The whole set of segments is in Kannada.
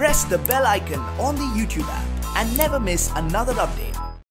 press the bell icon on the YouTube app and never miss another update.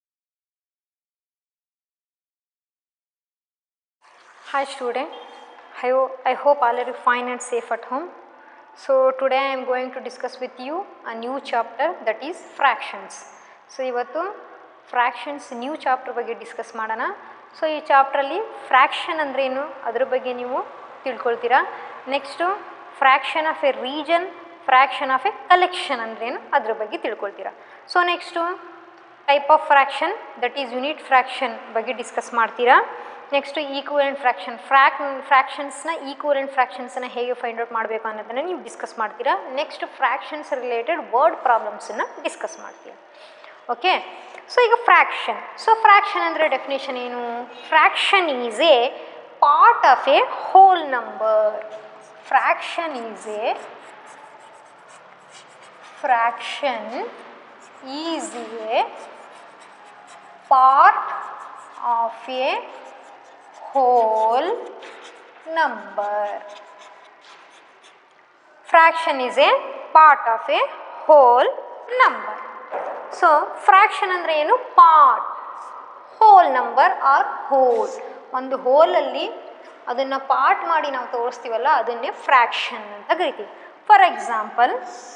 Hi student, I, ho- I hope all are fine and safe at home. So today I am going to discuss with you a new chapter that is fractions. So ಇವತ್ತು ಫ್ರ್ಯಾಕ್ಷನ್ಸ್ ನ್ಯೂ ಚಾಪ್ಟರ್ ಬಗ್ಗೆ ಡಿಸ್ಕಸ್ ಮಾಡೋಣ ಸೊ ಈ ಚಾಪ್ಟ್ರಲ್ಲಿ ಫ್ರ್ಯಾಕ್ಷನ್ ಅಂದ್ರೇನು ಅದ್ರ ಬಗ್ಗೆ ನೀವು ತಿಳ್ಕೊಳ್ತೀರಾ next fraction of a region fraction of a collection ಅಂದ್ರೇನು ಅದ್ರ ಬಗ್ಗೆ ತಿಳ್ಕೊಳ್ತೀರಾ so next type of fraction that is unit fraction ಬಗ್ಗೆ ಡಿಸ್ಕಸ್ ಮಾಡ್ತೀರಾ ನೆಕ್ಸ್ಟು ಈಕ್ವಲೆಂಟ್ ಫ್ರ್ಯಾಕ್ಷನ್ ಫ್ರ್ಯಾಕ್ ಫ್ರ್ಯಾಕ್ಷನ್ಸ್ನ ಈಕ್ವಲೆಂಟ್ ಫ್ರ್ಯಾಕ್ಷನ್ಸನ್ನ ಹೇಗೆ ಫೈಂಡ್ ಔಟ್ ಮಾಡಬೇಕು ಅನ್ನೋದನ್ನು ನೀವು ಡಿಸ್ಕಸ್ ಮಾಡ್ತೀರಾ ನೆಕ್ಸ್ಟ್ ಫ್ರ್ಯಾಕ್ಷನ್ಸ್ ರಿಲೇಟೆಡ್ ವರ್ಡ್ ಪ್ರಾಬ್ಲಮ್ಸನ್ನು ಡಿಸ್ಕಸ್ ಮಾಡ್ತೀರಾ ಓಕೆ ಸೊ ಈಗ ಫ್ರ್ಯಾಕ್ಷನ್ ಸೊ ಫ್ರ್ಯಾಕ್ಷನ್ ಅಂದರೆ ಡೆಫಿನೇಷನ್ ಏನು fraction is a part of a whole number fraction is a fraction is a part of a whole number. Fraction is a part of a whole number. So fraction ಅಂದರೆ ಏನು part whole number or whole ಒಂದು ಹೋಲಲ್ಲಿ ಅದನ್ನು ಪಾರ್ಟ್ ಮಾಡಿ ನಾವು ತೋರಿಸ್ತೀವಲ್ಲ ಅದನ್ನೇ ಫ್ರ್ಯಾಕ್ಷನ್ ಅಂತ ಕರಿತೀವಿ ಫಾರ್ ಎಕ್ಸಾಂಪಲ್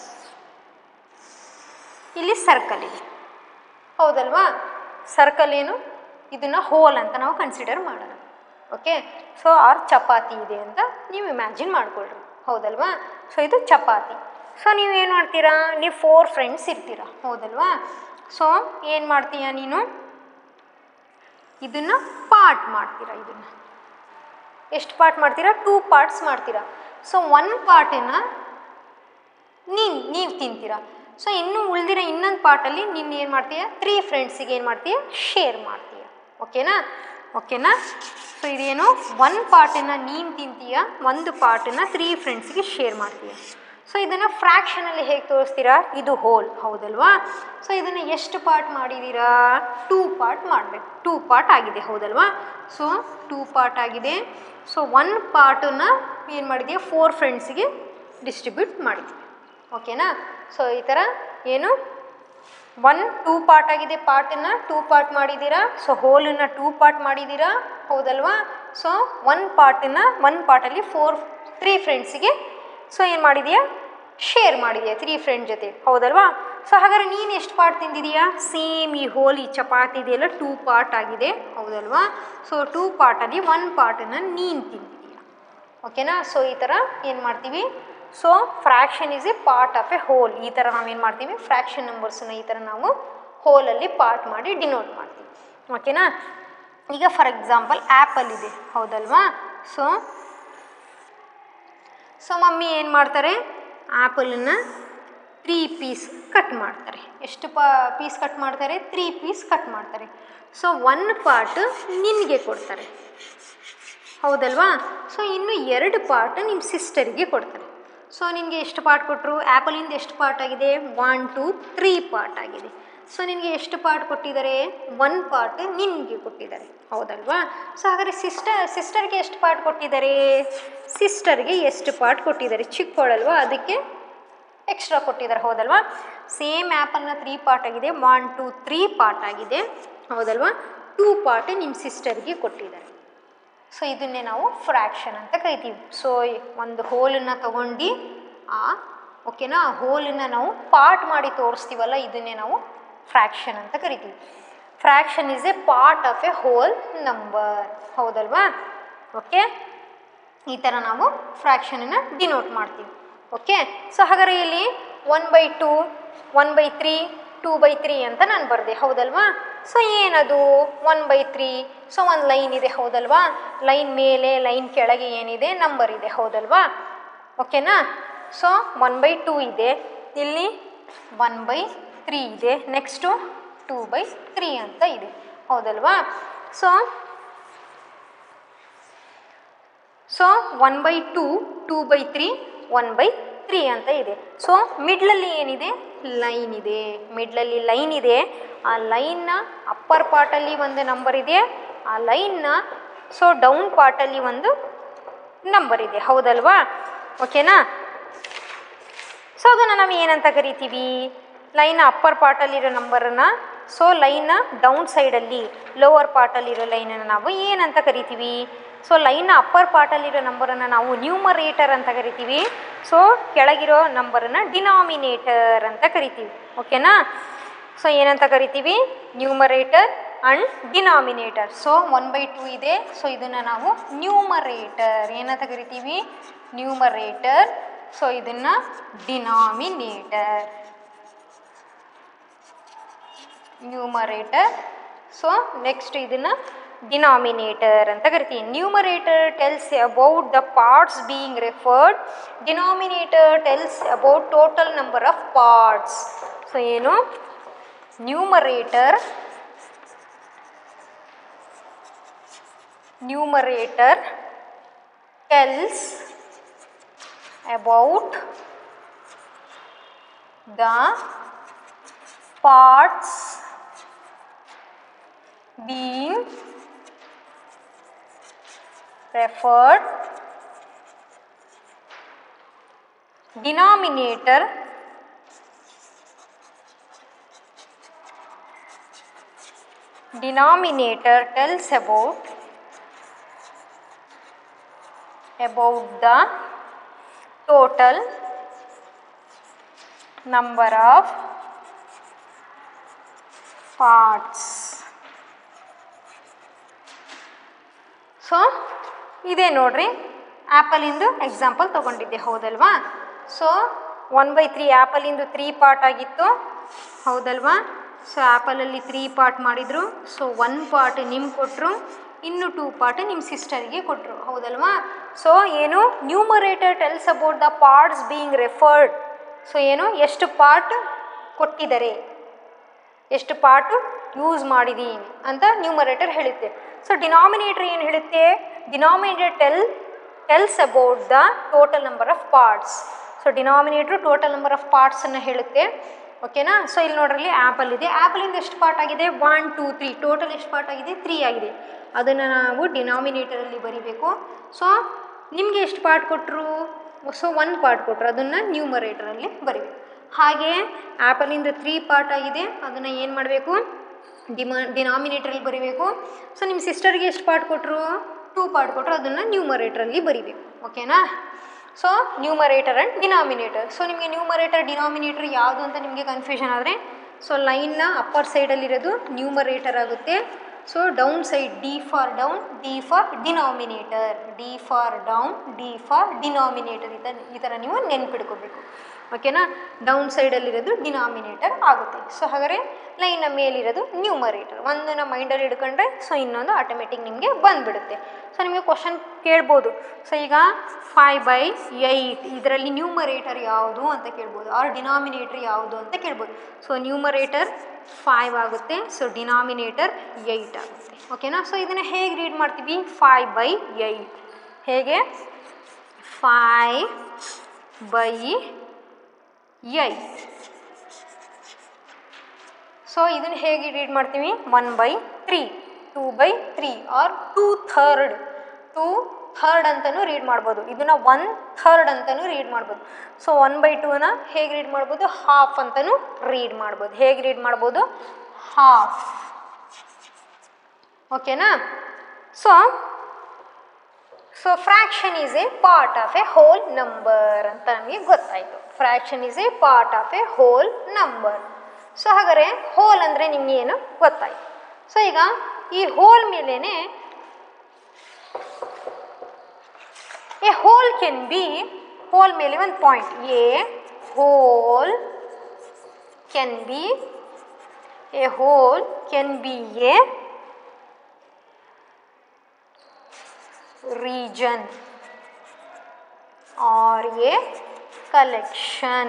ಇಲ್ಲಿ ಸರ್ಕಲ್ ಇದೆ ಹೌದಲ್ವಾ ಸರ್ಕಲ್ ಏನು ಇದನ್ನು ಹೋಲ್ ಅಂತ ನಾವು ಕನ್ಸಿಡರ್ ಮಾಡೋಣ ಓಕೆ ಸೊ ಆರ್ ಚಪಾತಿ ಇದೆ ಅಂತ ನೀವು ಇಮ್ಯಾಜಿನ್ ಮಾಡ್ಕೊಳ್ರಿ ಹೌದಲ್ವಾ ಸೊ ಇದು ಚಪಾತಿ ಸೊ ನೀವು ಏನು ಮಾಡ್ತೀರಾ ನೀವು ಫೋರ್ ಫ್ರೆಂಡ್ಸ್ ಇರ್ತೀರಾ ಹೌದಲ್ವಾ ಸೊ ಏನು ಮಾಡ್ತೀಯ ನೀನು ಇದನ್ನು ಪಾರ್ಟ್ ಮಾಡ್ತೀರಾ ಇದನ್ನು ಎಷ್ಟು ಪಾರ್ಟ್ ಮಾಡ್ತೀರಾ ಟೂ ಪಾರ್ಟ್ಸ್ ಮಾಡ್ತೀರಾ ಸೊ ಒನ್ ಪಾರ್ಟನ್ನು ನೀನು ನೀವು ತಿಂತೀರಾ ಸೊ ಇನ್ನು ಉಳಿದಿರೋ ಇನ್ನೊಂದು ಪಾರ್ಟಲ್ಲಿ ನೀನು ಏನು ಮಾಡ್ತೀಯ ತ್ರೀ ಫ್ರೆಂಡ್ಸಿಗೆ ಏನು ಮಾಡ್ತೀಯ ಶೇರ್ ಮಾಡ್ತೀಯ ಓಕೆನಾ ಓಕೆನಾ ಸೊ ಇದೇನು ಒನ್ ಪಾರ್ಟನ್ನು ನೀನು ತಿಂತೀಯ ಒಂದು ಪಾರ್ಟನ್ನು ತ್ರೀ ಫ್ರೆಂಡ್ಸಿಗೆ ಶೇರ್ ಮಾಡ್ತೀಯ ಸೊ ಇದನ್ನು ಫ್ರ್ಯಾಕ್ಷನಲ್ಲಿ ಹೇಗೆ ತೋರಿಸ್ತೀರಾ ಇದು ಹೋಲ್ ಹೌದಲ್ವಾ ಸೊ ಇದನ್ನು ಎಷ್ಟು ಪಾರ್ಟ್ ಮಾಡಿದ್ದೀರಾ ಟೂ ಪಾರ್ಟ್ ಮಾಡಬೇಕು ಟೂ ಪಾರ್ಟ್ ಆಗಿದೆ ಹೌದಲ್ವಾ ಸೊ ಟೂ ಪಾರ್ಟ್ ಆಗಿದೆ ಸೊ ಒನ್ ಪಾರ್ಟನ್ನು ಏನು ಮಾಡಿದೆಯಾ ಫೋರ್ ಫ್ರೆಂಡ್ಸಿಗೆ ಡಿಸ್ಟ್ರಿಬ್ಯೂಟ್ ಮಾಡಿದ್ದೀವಿ ಓಕೆನಾ ಸೊ ಈ ಥರ ಏನು ಒನ್ ಟೂ ಪಾರ್ಟ್ ಆಗಿದೆ ಪಾರ್ಟನ್ನು ಟೂ ಪಾರ್ಟ್ ಮಾಡಿದ್ದೀರಾ ಸೊ ಹೋಲನ್ನು ಟೂ ಪಾರ್ಟ್ ಮಾಡಿದ್ದೀರಾ ಹೌದಲ್ವಾ ಸೊ ಒನ್ ಪಾರ್ಟನ್ನು ಒನ್ ಪಾರ್ಟಲ್ಲಿ ಫೋರ್ ತ್ರೀ ಫ್ರೆಂಡ್ಸಿಗೆ ಸೊ ಏನು ಮಾಡಿದೀಯಾ ಶೇರ್ ಮಾಡಿದೆಯಾ ತ್ರೀ ಫ್ರೆಂಡ್ ಜೊತೆ ಹೌದಲ್ವಾ ಸೊ ಹಾಗಾದ್ರೆ ನೀನು ಎಷ್ಟು ಪಾರ್ಟ್ ತಿಂದಿದೀಯಾ ಸೇಮ್ ಈ ಹೋಲ್ ಈ ಚಪಾತಿ ಇದೆಯಲ್ಲ ಟೂ ಪಾರ್ಟ್ ಆಗಿದೆ ಹೌದಲ್ವಾ ಸೊ ಟೂ ಪಾರ್ಟಲ್ಲಿ ಒನ್ ಪಾರ್ಟನ್ನು ನೀನು ತಿಂದಿದೀಯಾ ಓಕೆನಾ ಸೊ ಈ ಥರ ಏನು ಮಾಡ್ತೀವಿ so fraction is a part of a whole ಈ ಥರ ನಾವೇನು ಮಾಡ್ತೀವಿ ಫ್ರ್ಯಾಕ್ಷನ್ ನಂಬರ್ಸನ್ನ ಈ ಥರ ನಾವು ಹೋಲಲ್ಲಿ ಪಾರ್ಟ್ ಮಾಡಿ ಡಿನೋಟ್ ಮಾಡ್ತೀವಿ ಓಕೆನಾ ಈಗ ಫಾರ್ ಎಕ್ಸಾಂಪಲ್ ಆ್ಯಪಲ್ ಇದೆ ಹೌದಲ್ವಾ ಸೊ ಸೊ ಮಮ್ಮಿ ಏನು ಮಾಡ್ತಾರೆ ಆ್ಯಪಲನ್ನು ತ್ರೀ ಪೀಸ್ ಕಟ್ ಮಾಡ್ತಾರೆ ಎಷ್ಟು ಪಾ ಪೀಸ್ ಕಟ್ ಮಾಡ್ತಾರೆ ತ್ರೀ ಪೀಸ್ ಕಟ್ ಮಾಡ್ತಾರೆ ಸೊ ಒನ್ ಪಾರ್ಟ್ ನಿನಗೆ ಕೊಡ್ತಾರೆ ಹೌದಲ್ವಾ ಸೊ ಇನ್ನು ಎರಡು ಪಾರ್ಟ್ ನಿಮ್ಮ ಸಿಸ್ಟರಿಗೆ ಕೊಡ್ತಾರೆ ಸೊ ನಿನಗೆ ಎಷ್ಟು ಪಾರ್ಟ್ ಕೊಟ್ಟರು ಆ್ಯಪಲಿಂದ ಎಷ್ಟು ಪಾರ್ಟ್ ಆಗಿದೆ ಒನ್ ಟು ತ್ರೀ ಪಾರ್ಟ್ ಆಗಿದೆ ಸೊ ನಿನಗೆ ಎಷ್ಟು ಪಾರ್ಟ್ ಕೊಟ್ಟಿದ್ದಾರೆ ಒನ್ ಪಾರ್ಟ್ ನಿನಗೆ ಕೊಟ್ಟಿದ್ದಾರೆ ಹೌದಲ್ವಾ ಸೊ ಹಾಗಾದರೆ ಸಿಸ್ಟರ್ ಸಿಸ್ಟರ್ಗೆ ಎಷ್ಟು ಪಾರ್ಟ್ ಕೊಟ್ಟಿದ್ದಾರೆ ಸಿಸ್ಟರ್ಗೆ ಎಷ್ಟು ಪಾರ್ಟ್ ಕೊಟ್ಟಿದ್ದಾರೆ ಚಿಕ್ಕವಳಲ್ವಾ ಅದಕ್ಕೆ ಎಕ್ಸ್ಟ್ರಾ ಕೊಟ್ಟಿದ್ದಾರೆ ಹೌದಲ್ವಾ ಸೇಮ್ ಆ್ಯಪಲ್ನ ತ್ರೀ ಪಾರ್ಟ್ ಆಗಿದೆ ಒನ್ ಟು ತ್ರೀ ಪಾರ್ಟ್ ಆಗಿದೆ ಹೌದಲ್ವಾ ಟೂ ಪಾರ್ಟ್ ನಿಮ್ಮ ಸಿಸ್ಟರ್ಗೆ ಕೊಟ್ಟಿದ್ದಾರೆ ಸೊ ಇದನ್ನೇ ನಾವು ಫ್ರ್ಯಾಕ್ಷನ್ ಅಂತ ಕರಿತೀವಿ ಸೊ ಒಂದು ಹೋಲನ್ನು ತಗೊಂಡು ಆ ಓಕೆನಾ ಆ ಹೋಲನ್ನು ನಾವು ಪಾರ್ಟ್ ಮಾಡಿ ತೋರಿಸ್ತೀವಲ್ಲ ಇದನ್ನೇ ನಾವು ಫ್ರ್ಯಾಕ್ಷನ್ ಅಂತ ಕರಿತೀವಿ fraction is a part of a whole number ಹೌದಲ್ವಾ ಓಕೆ ಈ ಥರ ನಾವು ಫ್ರ್ಯಾಕ್ಷನನ್ನು ಡಿನೋಟ್ ಮಾಡ್ತೀವಿ ಓಕೆ ಸೊ ಹಾಗಾದ್ರೆ ಇಲ್ಲಿ one by two one by three two by three ಅಂತ ನಾನು ಬರೆದೆ ಹೌದಲ್ವಾ ಸೊ ಏನದು ಒನ್ ಬೈ ತ್ರೀ ಸೊ ಒಂದು ಲೈನ್ ಇದೆ ಹೌದಲ್ವಾ ಲೈನ್ ಮೇಲೆ ಲೈನ್ ಕೆಳಗೆ ಏನಿದೆ ನಂಬರ್ ಇದೆ ಹೌದಲ್ವಾ ಓಕೆನಾ ಸೊ ಒನ್ ಬೈ ಟೂ ಇದೆ ಇಲ್ಲಿ ಒನ್ ಬೈ ತ್ರೀ ಇದೆ ನೆಕ್ಸ್ಟು ಟೂ ಬೈ ತ್ರೀ ಅಂತ ಇದೆ ಹೌದಲ್ವಾ so so one by two two by three one by three ಅಂತ ಇದೆ ಸೊ ಮಿಡ್ಲಲ್ಲಿ ಏನಿದೆ ಲೈನ್ ಇದೆ ಮಿಡ್ಲಲ್ಲಿ ಲೈನ್ ಇದೆ ಆ ಲೈನ್ನ ಅಪ್ಪರ್ ಪಾರ್ಟಲ್ಲಿ ಒಂದು ನಂಬರ್ ಇದೆ ಆ ಲೈನ್ನ ಸೊ ಡೌನ್ ಪಾರ್ಟಲ್ಲಿ ಒಂದು ನಂಬರ್ ಇದೆ ಹೌದಲ್ವಾ ಓಕೆನಾ ಸೊ ಅದನ್ನು ನಾವು ಏನಂತ ಕರಿತೀವಿ ಲೈನ್ ಅಪ್ಪರ್ ಪಾರ್ಟಲ್ಲಿರೋ ನಂಬರನ್ನು ಸೊ ಲೈನ್ನ ಡೌನ್ ಸೈಡಲ್ಲಿ ಲೋವರ್ ಪಾರ್ಟಲ್ಲಿರೋ ಲೈನನ್ನು ನಾವು ಏನಂತ ಕರಿತೀವಿ ಸೊ ಲೈನ್ನ ಅಪ್ಪರ್ ಪಾರ್ಟಲ್ಲಿರೋ ನಂಬರನ್ನು ನಾವು ನ್ಯೂಮರೇಟರ್ ಅಂತ ಕರಿತೀವಿ ಸೊ ಕೆಳಗಿರೋ ನಂಬರನ್ನು ಡಿನಾಮಿನೇಟರ್ ಅಂತ ಕರಿತೀವಿ ಓಕೆನಾ ಸೊ ಏನಂತ ಕರಿತೀವಿ numerator and denominator so one by two ಇದೆ ಸೊ ಇದನ್ನು ನಾವು ನ್ಯೂಮರೇಟರ್ ಏನಂತ ಕರಿತೀವಿ ನ್ಯೂಮರೇಟರ್ ಸೊ ಇದನ್ನು ಡಿನಾಮಿನೇಟರ್ ನ್ಯೂಮರೇಟರ್ ಸೊ ನೆಕ್ಸ್ಟ್ ಇದನ್ನು ಡಿನಾಮಿನೇಟರ್ ಅಂತ ಕರಿತೀವಿ numerator tells about the parts being referred denominator tells about total number of parts so ಏನು numerator numerator tells about the parts being referred denominator denominator tells about about the total number of parts so ಇದೇ ನೋಡ್ರಿ ಆ್ಯಪಲಿಂದು ಎಕ್ಸಾಂಪಲ್ ತೊಗೊಂಡಿದ್ದೆ ಹೌದಲ್ವಾ ಸೊ ಒನ್ ಬೈ ತ್ರೀ ಆ್ಯಪಲಿಂದು ತ್ರೀ ಪಾರ್ಟ್ ಆಗಿತ್ತು ಹೌದಲ್ವಾ ಸೊ ಆ್ಯಪಲಲ್ಲಿ ತ್ರೀ ಪಾರ್ಟ್ ಮಾಡಿದರು ಸೊ ಒನ್ ಪಾರ್ಟ್ ನಿಮ್ಗೆ ಕೊಟ್ಟರು ಇನ್ನು ಟೂ ಪಾರ್ಟ್ ನಿಮ್ಮ ಸಿಸ್ಟರ್ಗೆ ಕೊಟ್ಟರು ಹೌದಲ್ವಾ ಸೊ ಏನು numerator tells about the parts being referred so ಏನು ಎಷ್ಟು ಪಾರ್ಟ್ ಕೊಟ್ಟಿದ್ದಾರೆ ಎಷ್ಟು ಪಾರ್ಟು ಯೂಸ್ ಮಾಡಿದ್ದೀನಿ ಅಂತ ನ್ಯೂಮರೇಟರ್ ಹೇಳುತ್ತೆ ಸೊ ಡಿನಾಮಿನೇಟರ್ ಏನು ಹೇಳುತ್ತೆ denominator tell tells about the total number of parts so denominator total number of ಪಾರ್ಟ್ಸನ್ನು ಹೇಳುತ್ತೆ ಓಕೆನಾ ಸೊ ಇಲ್ಲಿ ನೋಡ್ರಲ್ಲಿ ಆ್ಯಪಲ್ ಇದೆ ಆ್ಯಪಲಿಂದ ಎಷ್ಟು ಪಾರ್ಟ್ ಆಗಿದೆ ಒನ್ ಟೂ ತ್ರೀ ಟೋಟಲ್ ಎಷ್ಟು ಪಾರ್ಟ್ ಆಗಿದೆ ತ್ರೀ ಆಗಿದೆ ಅದನ್ನು ನಾವು ಡಿನಾಮಿನೇಟರಲ್ಲಿ ಬರಿಬೇಕು ಸೊ ನಿಮಗೆ ಎಷ್ಟು ಪಾರ್ಟ್ ಕೊಟ್ಟರು ಸೊ ಒನ್ ಪಾರ್ಟ್ ಕೊಟ್ಟರು ಅದನ್ನು ನ್ಯೂಮರೇಟರಲ್ಲಿ ಬರಿಬೇಕು ಹಾಗೆ ಆ್ಯಪಲಿಂದ ತ್ರೀ ಪಾರ್ಟ್ ಆಗಿದೆ ಅದನ್ನು ಏನು ಮಾಡಬೇಕು ಡಿಮಾ ಡಿನಾಮಿನೇಟ್ರಲ್ಲಿ ಬರಿಬೇಕು ಸೊ ನಿಮ್ಮ ಸಿಸ್ಟರ್ಗೆ ಎಷ್ಟು ಪಾರ್ಟ್ ಕೊಟ್ಟರು ಟೂ ಪಾರ್ಟ್ ಕೊಟ್ಟರು ಅದನ್ನು ನ್ಯೂಮರೇಟ್ರಲ್ಲಿ ಬರಿಬೇಕು ಓಕೆನಾ so numerator and denominator so ನಿಮಗೆ ನ್ಯೂಮರೇಟರ್ ಡಿನಾಮಿನೇಟರ್ ಯಾವುದು ಅಂತ ನಿಮಗೆ ಕನ್ಫ್ಯೂಷನ್ ಆದರೆ ಸೊ ಲೈನ್ನ ಅಪ್ಪರ್ ಸೈಡಲ್ಲಿರೋದು ನ್ಯೂಮರೇಟರ್ ಆಗುತ್ತೆ so down side D for down D for denominator D for down D for denominator ಈ ಥರ ಈ ಥರ ನೀವು ನೆನ್ಪಿಡ್ಕೋಬೇಕು ಓಕೆನಾ ಡೌನ್ ಸೈಡಲ್ಲಿರೋದು ಡಿನಾಮಿನೇಟರ್ ಆಗುತ್ತೆ ಸೊ ಹಾಗಾದರೆ ಲೈನ್ನ ಮೇಲಿರೋದು ನ್ಯೂಮರೇಟರ್ ಒಂದನ್ನು ಮೈಂಡಲ್ಲಿ ಹಿಡ್ಕೊಂಡ್ರೆ ಸೊ ಇನ್ನೊಂದು ಆಟೋಮೆಟಿಕ್ ನಿಮಗೆ ಬಂದುಬಿಡುತ್ತೆ ಸೊ ನಿಮಗೆ ಕ್ವಶನ್ ಕೇಳ್ಬೋದು ಸೊ ಈಗ ಫೈವ್ ಬೈ ಏಯ್ಟ್ ಇದರಲ್ಲಿ ನ್ಯೂಮರೇಟರ್ ಯಾವುದು ಅಂತ ಕೇಳ್ಬೋದು ಆರ್ ಡಿನಾಮಿನೇಟರ್ ಯಾವುದು ಅಂತ ಕೇಳ್ಬೋದು ಸೊ ನ್ಯೂಮರೇಟರ್ ಫೈವ್ ಆಗುತ್ತೆ ಸೊ ಡಿನಾಮಿನೇಟರ್ ಏಯ್ಟ್ ಆಗುತ್ತೆ ಓಕೆನಾ ಸೊ ಇದನ್ನು ಹೇಗೆ ರೀಡ್ ಮಾಡ್ತೀವಿ ಫೈವ್ ಬೈ ಏಯ್ಟ್ ಹೇಗೆ ಫೈವ್ ಬೈ ಏಯ್ಟ್ ಸೊ ಇದನ್ನು ಹೇಗೆ ರೀಡ್ ಮಾಡ್ತೀವಿ one by three two by three or two third two third ಅಂತಲೂ ರೀಡ್ ಮಾಡ್ಬೋದು ಇದನ್ನು ಒನ್ ಥರ್ಡ್ ಅಂತಲೂ ರೀಡ್ ಮಾಡ್ಬೋದು ಸೊ ಒನ್ ಬೈ ಟೂನ ಹೇಗೆ ರೀಡ್ ಮಾಡ್ಬೋದು ಹಾಫ್ ಅಂತಲೂ ರೀಡ್ ಮಾಡ್ಬೋದು ಹೇಗೆ ರೀಡ್ ಮಾಡ್ಬೋದು ಹಾಫ್ ಓಕೆನಾ so so fraction is a part of a whole number ಅಂತ ನಮಗೆ ಗೊತ್ತಾಯಿತು fraction is a part of a whole number so ಹಾಗಾದರೆ ಹೋಲ್ ಅಂದರೆ ನಿಮ್ಗೆ ಏನು ಗೊತ್ತಾಯಿತು ಸೊ ಈಗ ಈ ಹೋಲ್ ಮೇಲೇ a whole can be whole ಮೇಲೆ ಒಂದು point a whole can be a whole can be a region or a collection.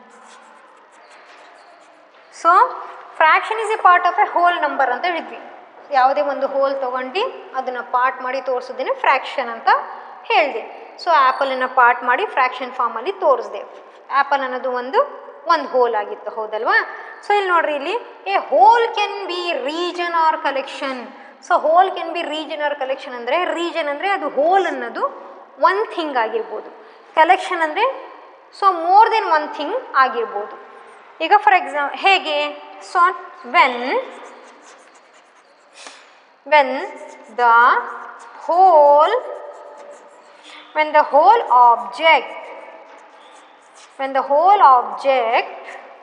So fraction is a part of a whole number ಅಂತ ಹೇಳಿದ್ವಿ ಯಾವುದೇ ಒಂದು ಹೋಲ್ ತೊಗೊಂಡು ಅದನ್ನು ಪಾರ್ಟ್ ಮಾಡಿ ತೋರಿಸೋದೇನೆ ಫ್ರ್ಯಾಕ್ಷನ್ ಅಂತ ಹೇಳಿದೆ ಸೊ ಆ್ಯಪಲನ್ನು ಪಾರ್ಟ್ ಮಾಡಿ ಫ್ರ್ಯಾಕ್ಷನ್ ಫಾರ್ಮಲ್ಲಿ ತೋರಿಸ್ದೆ ಆ್ಯಪಲ್ ಅನ್ನೋದು ಒಂದು ಒಂದು ಹೋಲ್ ಆಗಿತ್ತು ಹೌದಲ್ವಾ ಸೊ ಇಲ್ಲಿ ನೋಡ್ರಿ ಇಲ್ಲಿ a whole can be region or collection so whole can be region or collection ಅಂದರೆ ರೀಜನ್ ಅಂದರೆ ಅದು ಹೋಲ್ ಅನ್ನೋದು ಒನ್ ಥಿಂಗ್ ಆಗಿರ್ಬೋದು ಕಲೆಕ್ಷನ್ ಅಂದರೆ so more than one thing ಆಗಿರ್ಬೋದು ಈಗ ಫಾರ್ ಎಕ್ಸಾಮ್ ಹೇಗೆ so when when the whole when the whole object when the whole object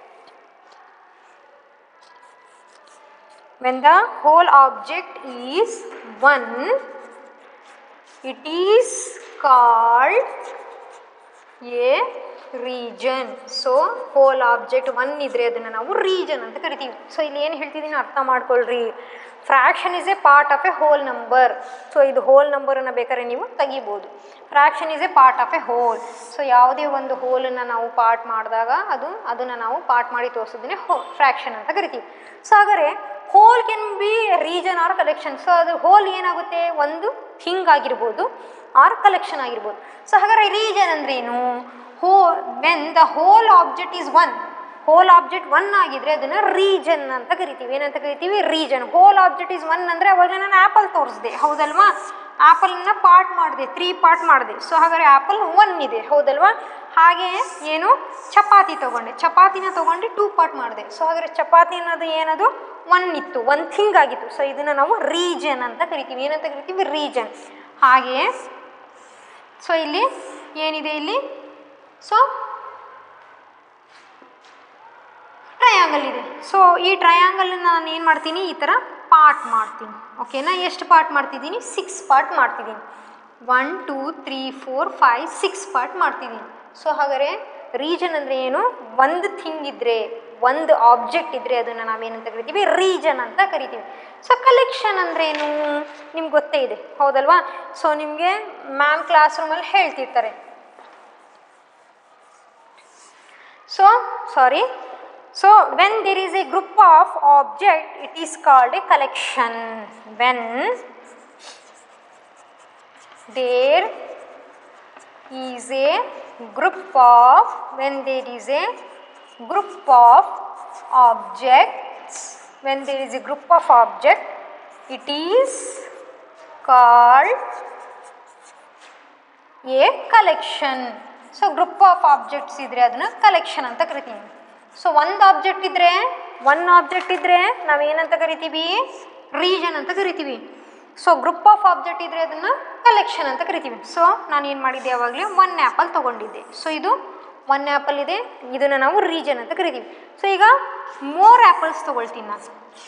when the whole object is one it is called a region so whole object one ಇದ್ರೆ ಅದನ್ನು ನಾವು ರೀಜನ್ ಅಂತ ಕರಿತೀವಿ ಸೊ ಇಲ್ಲಿ ಏನು ಹೇಳ್ತಿದ್ದೀನಿ ಅರ್ಥ ಮಾಡ್ಕೊಳ್ರಿ fraction is a part of a whole number so ಇದು ಹೋಲ್ ನಂಬರನ್ನು ಬೇಕಾದ್ರೆ ನೀವು ತೆಗಿಬೋದು fraction is a part of a whole so ಯಾವುದೇ ಒಂದು ಹೋಲನ್ನು ನಾವು ಪಾರ್ಟ್ ಮಾಡಿದಾಗ ಅದು ಅದನ್ನು ನಾವು ಪಾರ್ಟ್ ಮಾಡಿ ತೋರಿಸೋದನ್ನೇ ಹೋ ಫ್ರ್ಯಾಕ್ಷನ್ ಅಂತ ಕರಿತೀವಿ ಸೊ ಹಾಗಾದರೆ whole can be region or collection so ಅದು ಹೋಲ್ ಏನಾಗುತ್ತೆ ಒಂದು ಥಿಂಗ್ ಆಗಿರ್ಬೋದು ಆರ್ ಕಲೆಕ್ಷನ್ ಆಗಿರ್ಬೋದು ಸೊ ಹಾಗಾದ್ರೆ ರೀಜನ್ ಅಂದ್ರೇನು ಹೋ when the whole object is one whole object one ಆಗಿದ್ರೆ ಅದನ್ನು ರೀಜನ್ ಅಂತ ಕರಿತೀವಿ ಏನಂತ ಕರಿತೀವಿ region whole object is one ಅಂದರೆ ಅವಾಗ ನಾನು ಆ್ಯಪಲ್ ತೋರಿಸಿದೆ ಹೌದಲ್ವಾ ಆ್ಯಪಲ್ನ ಪಾರ್ಟ್ ಮಾಡಿದೆ ತ್ರೀ ಪಾರ್ಟ್ ಮಾಡಿದೆ ಸೊ ಹಾಗಾದ್ರೆ ಆ್ಯಪಲ್ ಒನ್ ಇದೆ ಹೌದಲ್ವಾ ಹಾಗೆ ಏನು ಚಪಾತಿ ತೊಗೊಂಡೆ ಚಪಾತಿನ ತೊಗೊಂಡು ಟೂ ಪಾರ್ಟ್ ಮಾಡಿದೆ ಸೊ ಹಾಗಾದ್ರೆ ಚಪಾತಿ ಅನ್ನೋದು ಏನದು ಒನ್ ಇತ್ತು ಒನ್ ಥಿಂಗ್ ಆಗಿತ್ತು ಸೊ ಇದನ್ನು ನಾವು ರೀಜನ್ ಅಂತ ಕರಿತೀವಿ ಏನಂತ ಕರಿತೀವಿ ರೀಜನ್ ಹಾಗೆ ಸೊ ಇಲ್ಲಿ ಏನಿದೆ ಇಲ್ಲಿ ಸೊ ಟ್ರಯಾಂಗಲ್ ಇದೆ ಸೊ ಈ ಟ್ರಯಾಂಗಲ್ನ ನಾನು ಏನು ಮಾಡ್ತೀನಿ ಈ ಥರ ಪಾರ್ಟ್ ಮಾಡ್ತೀನಿ ಓಕೆನಾ ಎಷ್ಟು ಪಾರ್ಟ್ ಮಾಡ್ತಿದ್ದೀನಿ ಸಿಕ್ಸ್ ಪಾರ್ಟ್ ಮಾಡ್ತಿದ್ದೀನಿ one two three four five six part ಮಾಡ್ತಿದ್ದೀನಿ ಸೊ ಹಾಗಾದರೆ ರೀಜನ್ ಅಂದರೆ ಏನು ಒಂದು ಥಿಂಗ್ ಇದ್ದರೆ ಒಂದು ಆಬ್ಜೆಕ್ಟ್ ಇದ್ದರೆ ಅದನ್ನು ನಾವೇನಂತ ಕರಿತೀವಿ ರೀಜನ್ ಅಂತ ಕರಿತೀವಿ ಸೊ ಕಲೆಕ್ಷನ್ ಅಂದ್ರೇನು ನಿಮ್ಗೆ ಗೊತ್ತೇ ಇದೆ ಹೌದಲ್ವಾ ಸೊ ನಿಮಗೆ ಮ್ಯಾಮ್ ಕ್ಲಾಸ್ ರೂಮಲ್ಲಿ ಹೇಳ್ತಿರ್ತಾರೆ So, sorry. So, when there is a group of object, it is called a collection. When there is a group of, when there is a group of objects, when there is a group of object, it is called a collection so group of objects ಇದ್ದರೆ ಅದನ್ನು ಕಲೆಕ್ಷನ್ ಅಂತ ಕರಿತೀವಿ ಸೊ ಒಂದು ಆಬ್ಜೆಕ್ಟ್ ಇದ್ದರೆ ಒನ್ ಆಬ್ಜೆಕ್ಟ್ ಇದ್ದರೆ ನಾವೇನಂತ ಕರಿತೀವಿ ರೀಜನ್ ಅಂತ ಕರಿತೀವಿ ಸೊ ಗ್ರೂಪ್ ಆಫ್ ಆಬ್ಜೆಕ್ಟ್ ಇದ್ದರೆ ಅದನ್ನು ಕಲೆಕ್ಷನ್ ಅಂತ ಕರಿತೀವಿ ಸೊ ನಾನು ಏನು ಮಾಡಿದ್ದೆ ಯಾವಾಗಲೇ ಒನ್ ಆ್ಯಪಲ್ ತೊಗೊಂಡಿದ್ದೆ ಸೊ ಇದು ಒನ್ ಆ್ಯಪಲ್ ಇದೆ ಇದನ್ನು ನಾವು ರೀಜನ್ ಅಂತ ಕರಿತೀವಿ ಸೊ ಈಗ ಮೋರ್ ಆ್ಯಪಲ್ಸ್ ತೊಗೊಳ್ತೀನಿ ನಾನು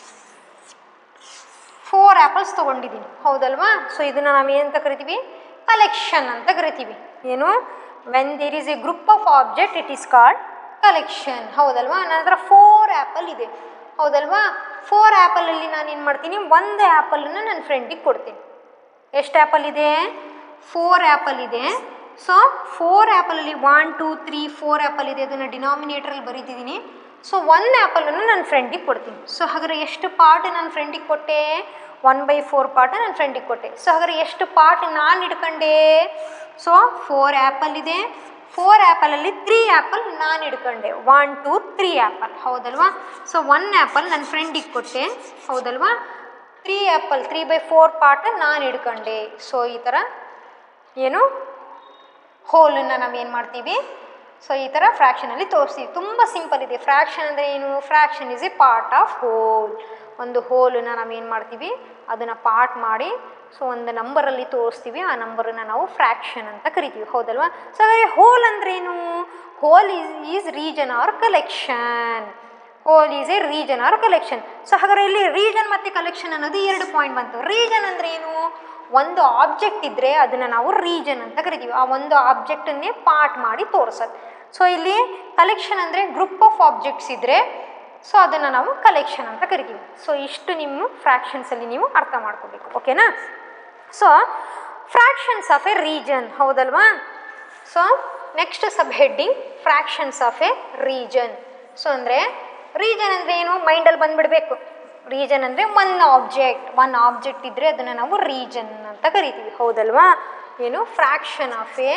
ಫೋರ್ ಆ್ಯಪಲ್ಸ್ ತೊಗೊಂಡಿದ್ದೀನಿ ಹೌದಲ್ವಾ ಸೊ ಇದನ್ನು ನಾವು ಏನಂತ ಕರಿತೀವಿ ಕಲೆಕ್ಷನ್ ಅಂತ ಕರಿತೀವಿ ಏನು when there is a group of object it is called collection ಹೌದಲ್ವಾ ನನ್ನ ಹತ್ರ ಫೋರ್ ಆ್ಯಪಲ್ ಇದೆ ಹೌದಲ್ವಾ ಫೋರ್ ಆ್ಯಪಲಲ್ಲಿ ನಾನು ಏನು ಮಾಡ್ತೀನಿ ಒಂದು ಆ್ಯಪಲನ್ನು ನನ್ನ ಫ್ರೆಂಡಿಗೆ ಕೊಡ್ತೀನಿ ಎಷ್ಟು ಆ್ಯಪಲ್ ಇದೆ ಫೋರ್ ಆ್ಯಪಲ್ ಇದೆ ಸೊ ಫೋರ್ ಆ್ಯಪಲಲ್ಲಿ one two three four apple ಇದೆ ಅದನ್ನು ಡಿನಾಮಿನೇಟ್ರಲ್ಲಿ ಬರೀತಿದ್ದೀನಿ ಸೊ ಒನ್ ಆ್ಯಪಲನ್ನು ನನ್ನ ಫ್ರೆಂಡಿಗೆ ಕೊಡ್ತೀನಿ ಸೊ ಹಾಗಾದ್ರೆ ಎಷ್ಟು ಪಾರ್ಟ್ ನನ್ನ ಫ್ರೆಂಡಿಗೆ ಕೊಟ್ಟೆ ಒನ್ ಬೈ ಫೋರ್ ಪಾರ್ಟ್ ನನ್ನ ಫ್ರೆಂಡಿಗೆ ಕೊಟ್ಟೆ ಸೊ ಹಾಗಾದ್ರೆ ಎಷ್ಟು ಪಾರ್ಟ್ ನಾನು ಇಟ್ಕೊಂಡೆ ಸೊ ಫೋರ್ ಆ್ಯಪಲ್ ಇದೆ ಫೋರ್ ಆ್ಯಪಲಲ್ಲಿ ತ್ರೀ ಆ್ಯಪಲ್ ನಾನು ಇಟ್ಕೊಂಡೆ ಒನ್ ಟು ತ್ರೀ ಆ್ಯಪಲ್ ಹೌದಲ್ವಾ ಸೊ ಒನ್ ಆ್ಯಪಲ್ ನನ್ನ ಫ್ರೆಂಡಿಗೆ ಕೊಟ್ಟೆ ಹೌದಲ್ವಾ three apple three by four part ನಾನು ಹಿಡ್ಕೊಂಡೆ ಸೊ ಈ ಥರ ಏನು ಹೋಲನ್ನು ನಾವು ಏನು ಮಾಡ್ತೀವಿ ಸೊ ಈ ಥರ ಫ್ರ್ಯಾಕ್ಷನಲ್ಲಿ ತೋರಿಸ್ತೀವಿ ತುಂಬ ಸಿಂಪಲ್ ಇದೆ ಫ್ರ್ಯಾಕ್ಷನ್ ಅಂದರೆ ಏನು fraction is a part of whole ಒಂದು ಹೋಲನ್ನು ನಾವು ಏನು ಮಾಡ್ತೀವಿ ಅದನ್ನು ಪಾರ್ಟ್ ಮಾಡಿ ಸೊ ಒಂದು ನಂಬರಲ್ಲಿ ತೋರಿಸ್ತೀವಿ ಆ ನಂಬರನ್ನು ನಾವು ಫ್ರ್ಯಾಕ್ಷನ್ ಅಂತ ಕರಿತೀವಿ ಹೌದಲ್ವಾ ಸೊ ಹಾಗಾಗಿ ಹೋಲ್ ಅಂದ್ರೇನು whole is is region or collection whole is a region or collection so ಹಾಗಾದ್ರೆ ಇಲ್ಲಿ ರೀಜನ್ ಮತ್ತು ಕಲೆಕ್ಷನ್ ಅನ್ನೋದು ಎರಡು ಪಾಯಿಂಟ್ ಬಂತು ರೀಜನ್ ಅಂದರೆ ಏನು ಒಂದು ಆಬ್ಜೆಕ್ಟ್ ಇದ್ದರೆ ಅದನ್ನು ನಾವು ರೀಜನ್ ಅಂತ ಕರಿತೀವಿ ಆ ಒಂದು ಆಬ್ಜೆಕ್ಟನ್ನೇ ಪಾರ್ಟ್ ಮಾಡಿ ತೋರಿಸೋದು ಸೊ ಇಲ್ಲಿ ಕಲೆಕ್ಷನ್ ಅಂದರೆ ಗ್ರೂಪ್ ಆಫ್ ಆಬ್ಜೆಕ್ಟ್ಸ್ ಇದ್ದರೆ ಸೊ ಅದನ್ನು ನಾವು ಕಲೆಕ್ಷನ್ ಅಂತ ಕರಿತೀವಿ ಸೊ ಇಷ್ಟು ನಿಮ್ಮ ಫ್ರ್ಯಾಕ್ಷನ್ಸಲ್ಲಿ ನೀವು ಅರ್ಥ ಮಾಡ್ಕೋಬೇಕು ಓಕೆನಾ so fractions of a region ಹೌದಲ್ವಾ so next sub heading fractions of a region so ಅಂದರೆ ರೀಜನ್ ಅಂದರೆ ಏನು ಮೈಂಡಲ್ಲಿ ಬಂದುಬಿಡಬೇಕು ರೀಜನ್ ಅಂದರೆ ಒನ್ ಆಬ್ಜೆಕ್ಟ್ ಒನ್ ಆಬ್ಜೆಕ್ಟ್ ಇದ್ದರೆ ಅದನ್ನು ನಾವು ರೀಜನ್ ಅಂತ ಕರಿತೀವಿ ಹೌದಲ್ವಾ ಏನು fraction of a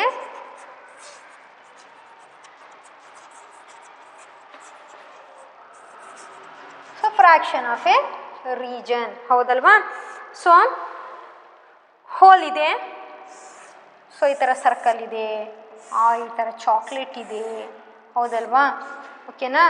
so fraction of a region ಹೌದಲ್ವಾ ಸೊ ಹೋಲ್ ಇದೆ ಸೊ ಈ ಥರ ಸರ್ಕಲ್ ಇದೆ ಆ ಈ ಥರ ಚಾಕ್ಲೇಟ್ ಇದೆ ಹೌದಲ್ವಾ ಓಕೆನಾ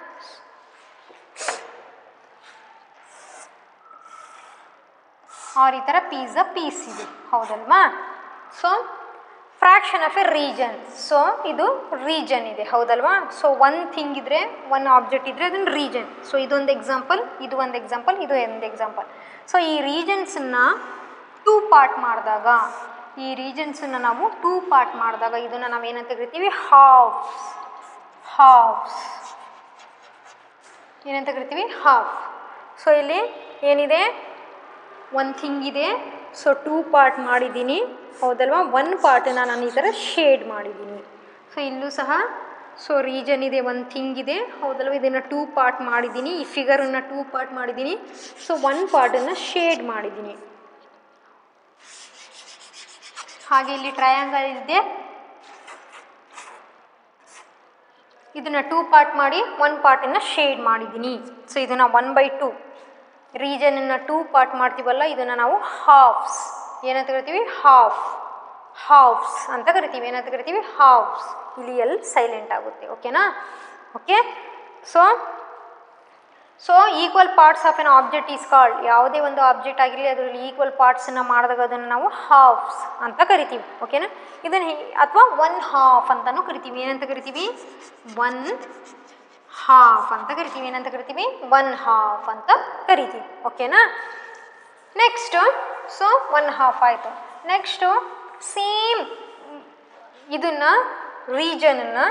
ಆರ್ ಈ ಥರ ಪಿಜ್ಜಾ ಪೀಸ್ ಇದೆ ಹೌದಲ್ವಾ so fraction of a region so ಇದು ರೀಜನ್ ಇದೆ ಹೌದಲ್ವಾ ಸೊ ಒನ್ ಥಿಂಗ್ ಇದ್ದರೆ ಒನ್ ಆಬ್ಜೆಕ್ಟ್ ಇದ್ದರೆ ಅದನ್ನು ರೀಜನ್ ಸೊ ಇದೊಂದು ಎಕ್ಸಾಂಪಲ್ ಇದು ಒಂದು ಎಕ್ಸಾಂಪಲ್ ಇದು ಒಂದು ಎಕ್ಸಾಂಪಲ್ ಸೊ ಈ ರೀಜನ್ಸನ್ನ ಟೂ ಪಾರ್ಟ್ ಮಾಡಿದಾಗ ಈ ರೀಜನ್ಸನ್ನು ನಾವು ಟೂ ಪಾರ್ಟ್ ಮಾಡಿದಾಗ ಇದನ್ನು ನಾವು ಏನಂತ ಕರಿತೀವಿ ಹಾಫ್ಸ್ ಹಾಫ್ಸ್ ಏನಂತ ಕರಿತೀವಿ ಹಾಫ್ ಸೊ ಇಲ್ಲಿ ಏನಿದೆ ಒಂದು ಥಿಂಗ್ ಇದೆ ಸೊ ಟೂ ಪಾರ್ಟ್ ಮಾಡಿದ್ದೀನಿ ಹೌದಲ್ವಾ ಒನ್ ಪಾರ್ಟನ್ನ ನಾನು ಈ ಥರ ಶೇಡ್ ಮಾಡಿದ್ದೀನಿ ಸೊ ಇಲ್ಲೂ ಸಹ ಸೊ ರೀಜನ್ ಇದೆ ಒಂದು ಥಿಂಗ್ ಇದೆ ಹೌದಲ್ವ ಇದನ್ನು ಟೂ ಪಾರ್ಟ್ ಮಾಡಿದ್ದೀನಿ ಈ ಫಿಗರನ್ನು ಟೂ ಪಾರ್ಟ್ ಮಾಡಿದ್ದೀನಿ ಸೊ ಒನ್ ಪಾರ್ಟನ್ನು ಶೇಡ್ ಮಾಡಿದ್ದೀನಿ ಹಾಗೆ ಇಲ್ಲಿ ಟ್ರಯಾಂಗಲ್ ಇದೆ ಇದನ್ನು ಟೂ ಪಾರ್ಟ್ ಮಾಡಿ ಒನ್ ಪಾರ್ಟನ್ನು ಶೇಡ್ ಮಾಡಿದ್ದೀನಿ ಸೊ ಇದನ್ನು ಒನ್ ಬೈ ಟೂ ರೀಜನನ್ನು ಟೂ ಪಾರ್ಟ್ ಮಾಡ್ತೀವಲ್ಲ ಇದನ್ನು ನಾವು ಹಾಫ್ಸ್ ಏನಂತ ಕರಿತೀವಿ ಹಾಫ್ ಹಾಫ್ಸ್ ಅಂತ ಕರಿತೀವಿ ಏನಂತ ಕರಿತೀವಿ ಹಾಫ್ಸ್ ಇಲ್ಲಿ ಎಲ್ಲಿ ಸೈಲೆಂಟ್ ಆಗುತ್ತೆ ಓಕೆನಾ okay so so equal parts of an object is called ಯಾವುದೇ ಒಂದು ಆಬ್ಜೆಕ್ಟ್ ಆಗಿರಲಿ ಅದರಲ್ಲಿ ಈಕ್ವಲ್ ಪಾರ್ಟ್ಸನ್ನು ಮಾಡಿದಾಗ ಅದನ್ನು ನಾವು ಹಾಫ್ಸ್ ಅಂತ ಕರಿತೀವಿ ಓಕೆನಾ ಇದನ್ನು ಅಥವಾ ಒನ್ ಹಾಫ್ ಅಂತಲೂ ಕರಿತೀವಿ ಏನಂತ ಕರಿತೀವಿ ಒನ್ ಹಾಫ್ ಅಂತ ಕರಿತೀವಿ ಏನಂತ ಕರಿತೀವಿ ಒನ್ ಹಾಫ್ ಅಂತ ಕರಿತೀವಿ ಓಕೆನಾ ನೆಕ್ಸ್ಟು ಸೊ ಒನ್ ಹಾಫ್ ಆಯಿತು ನೆಕ್ಸ್ಟು ಸೇಮ್ ಇದನ್ನು ರೀಜನನ್ನು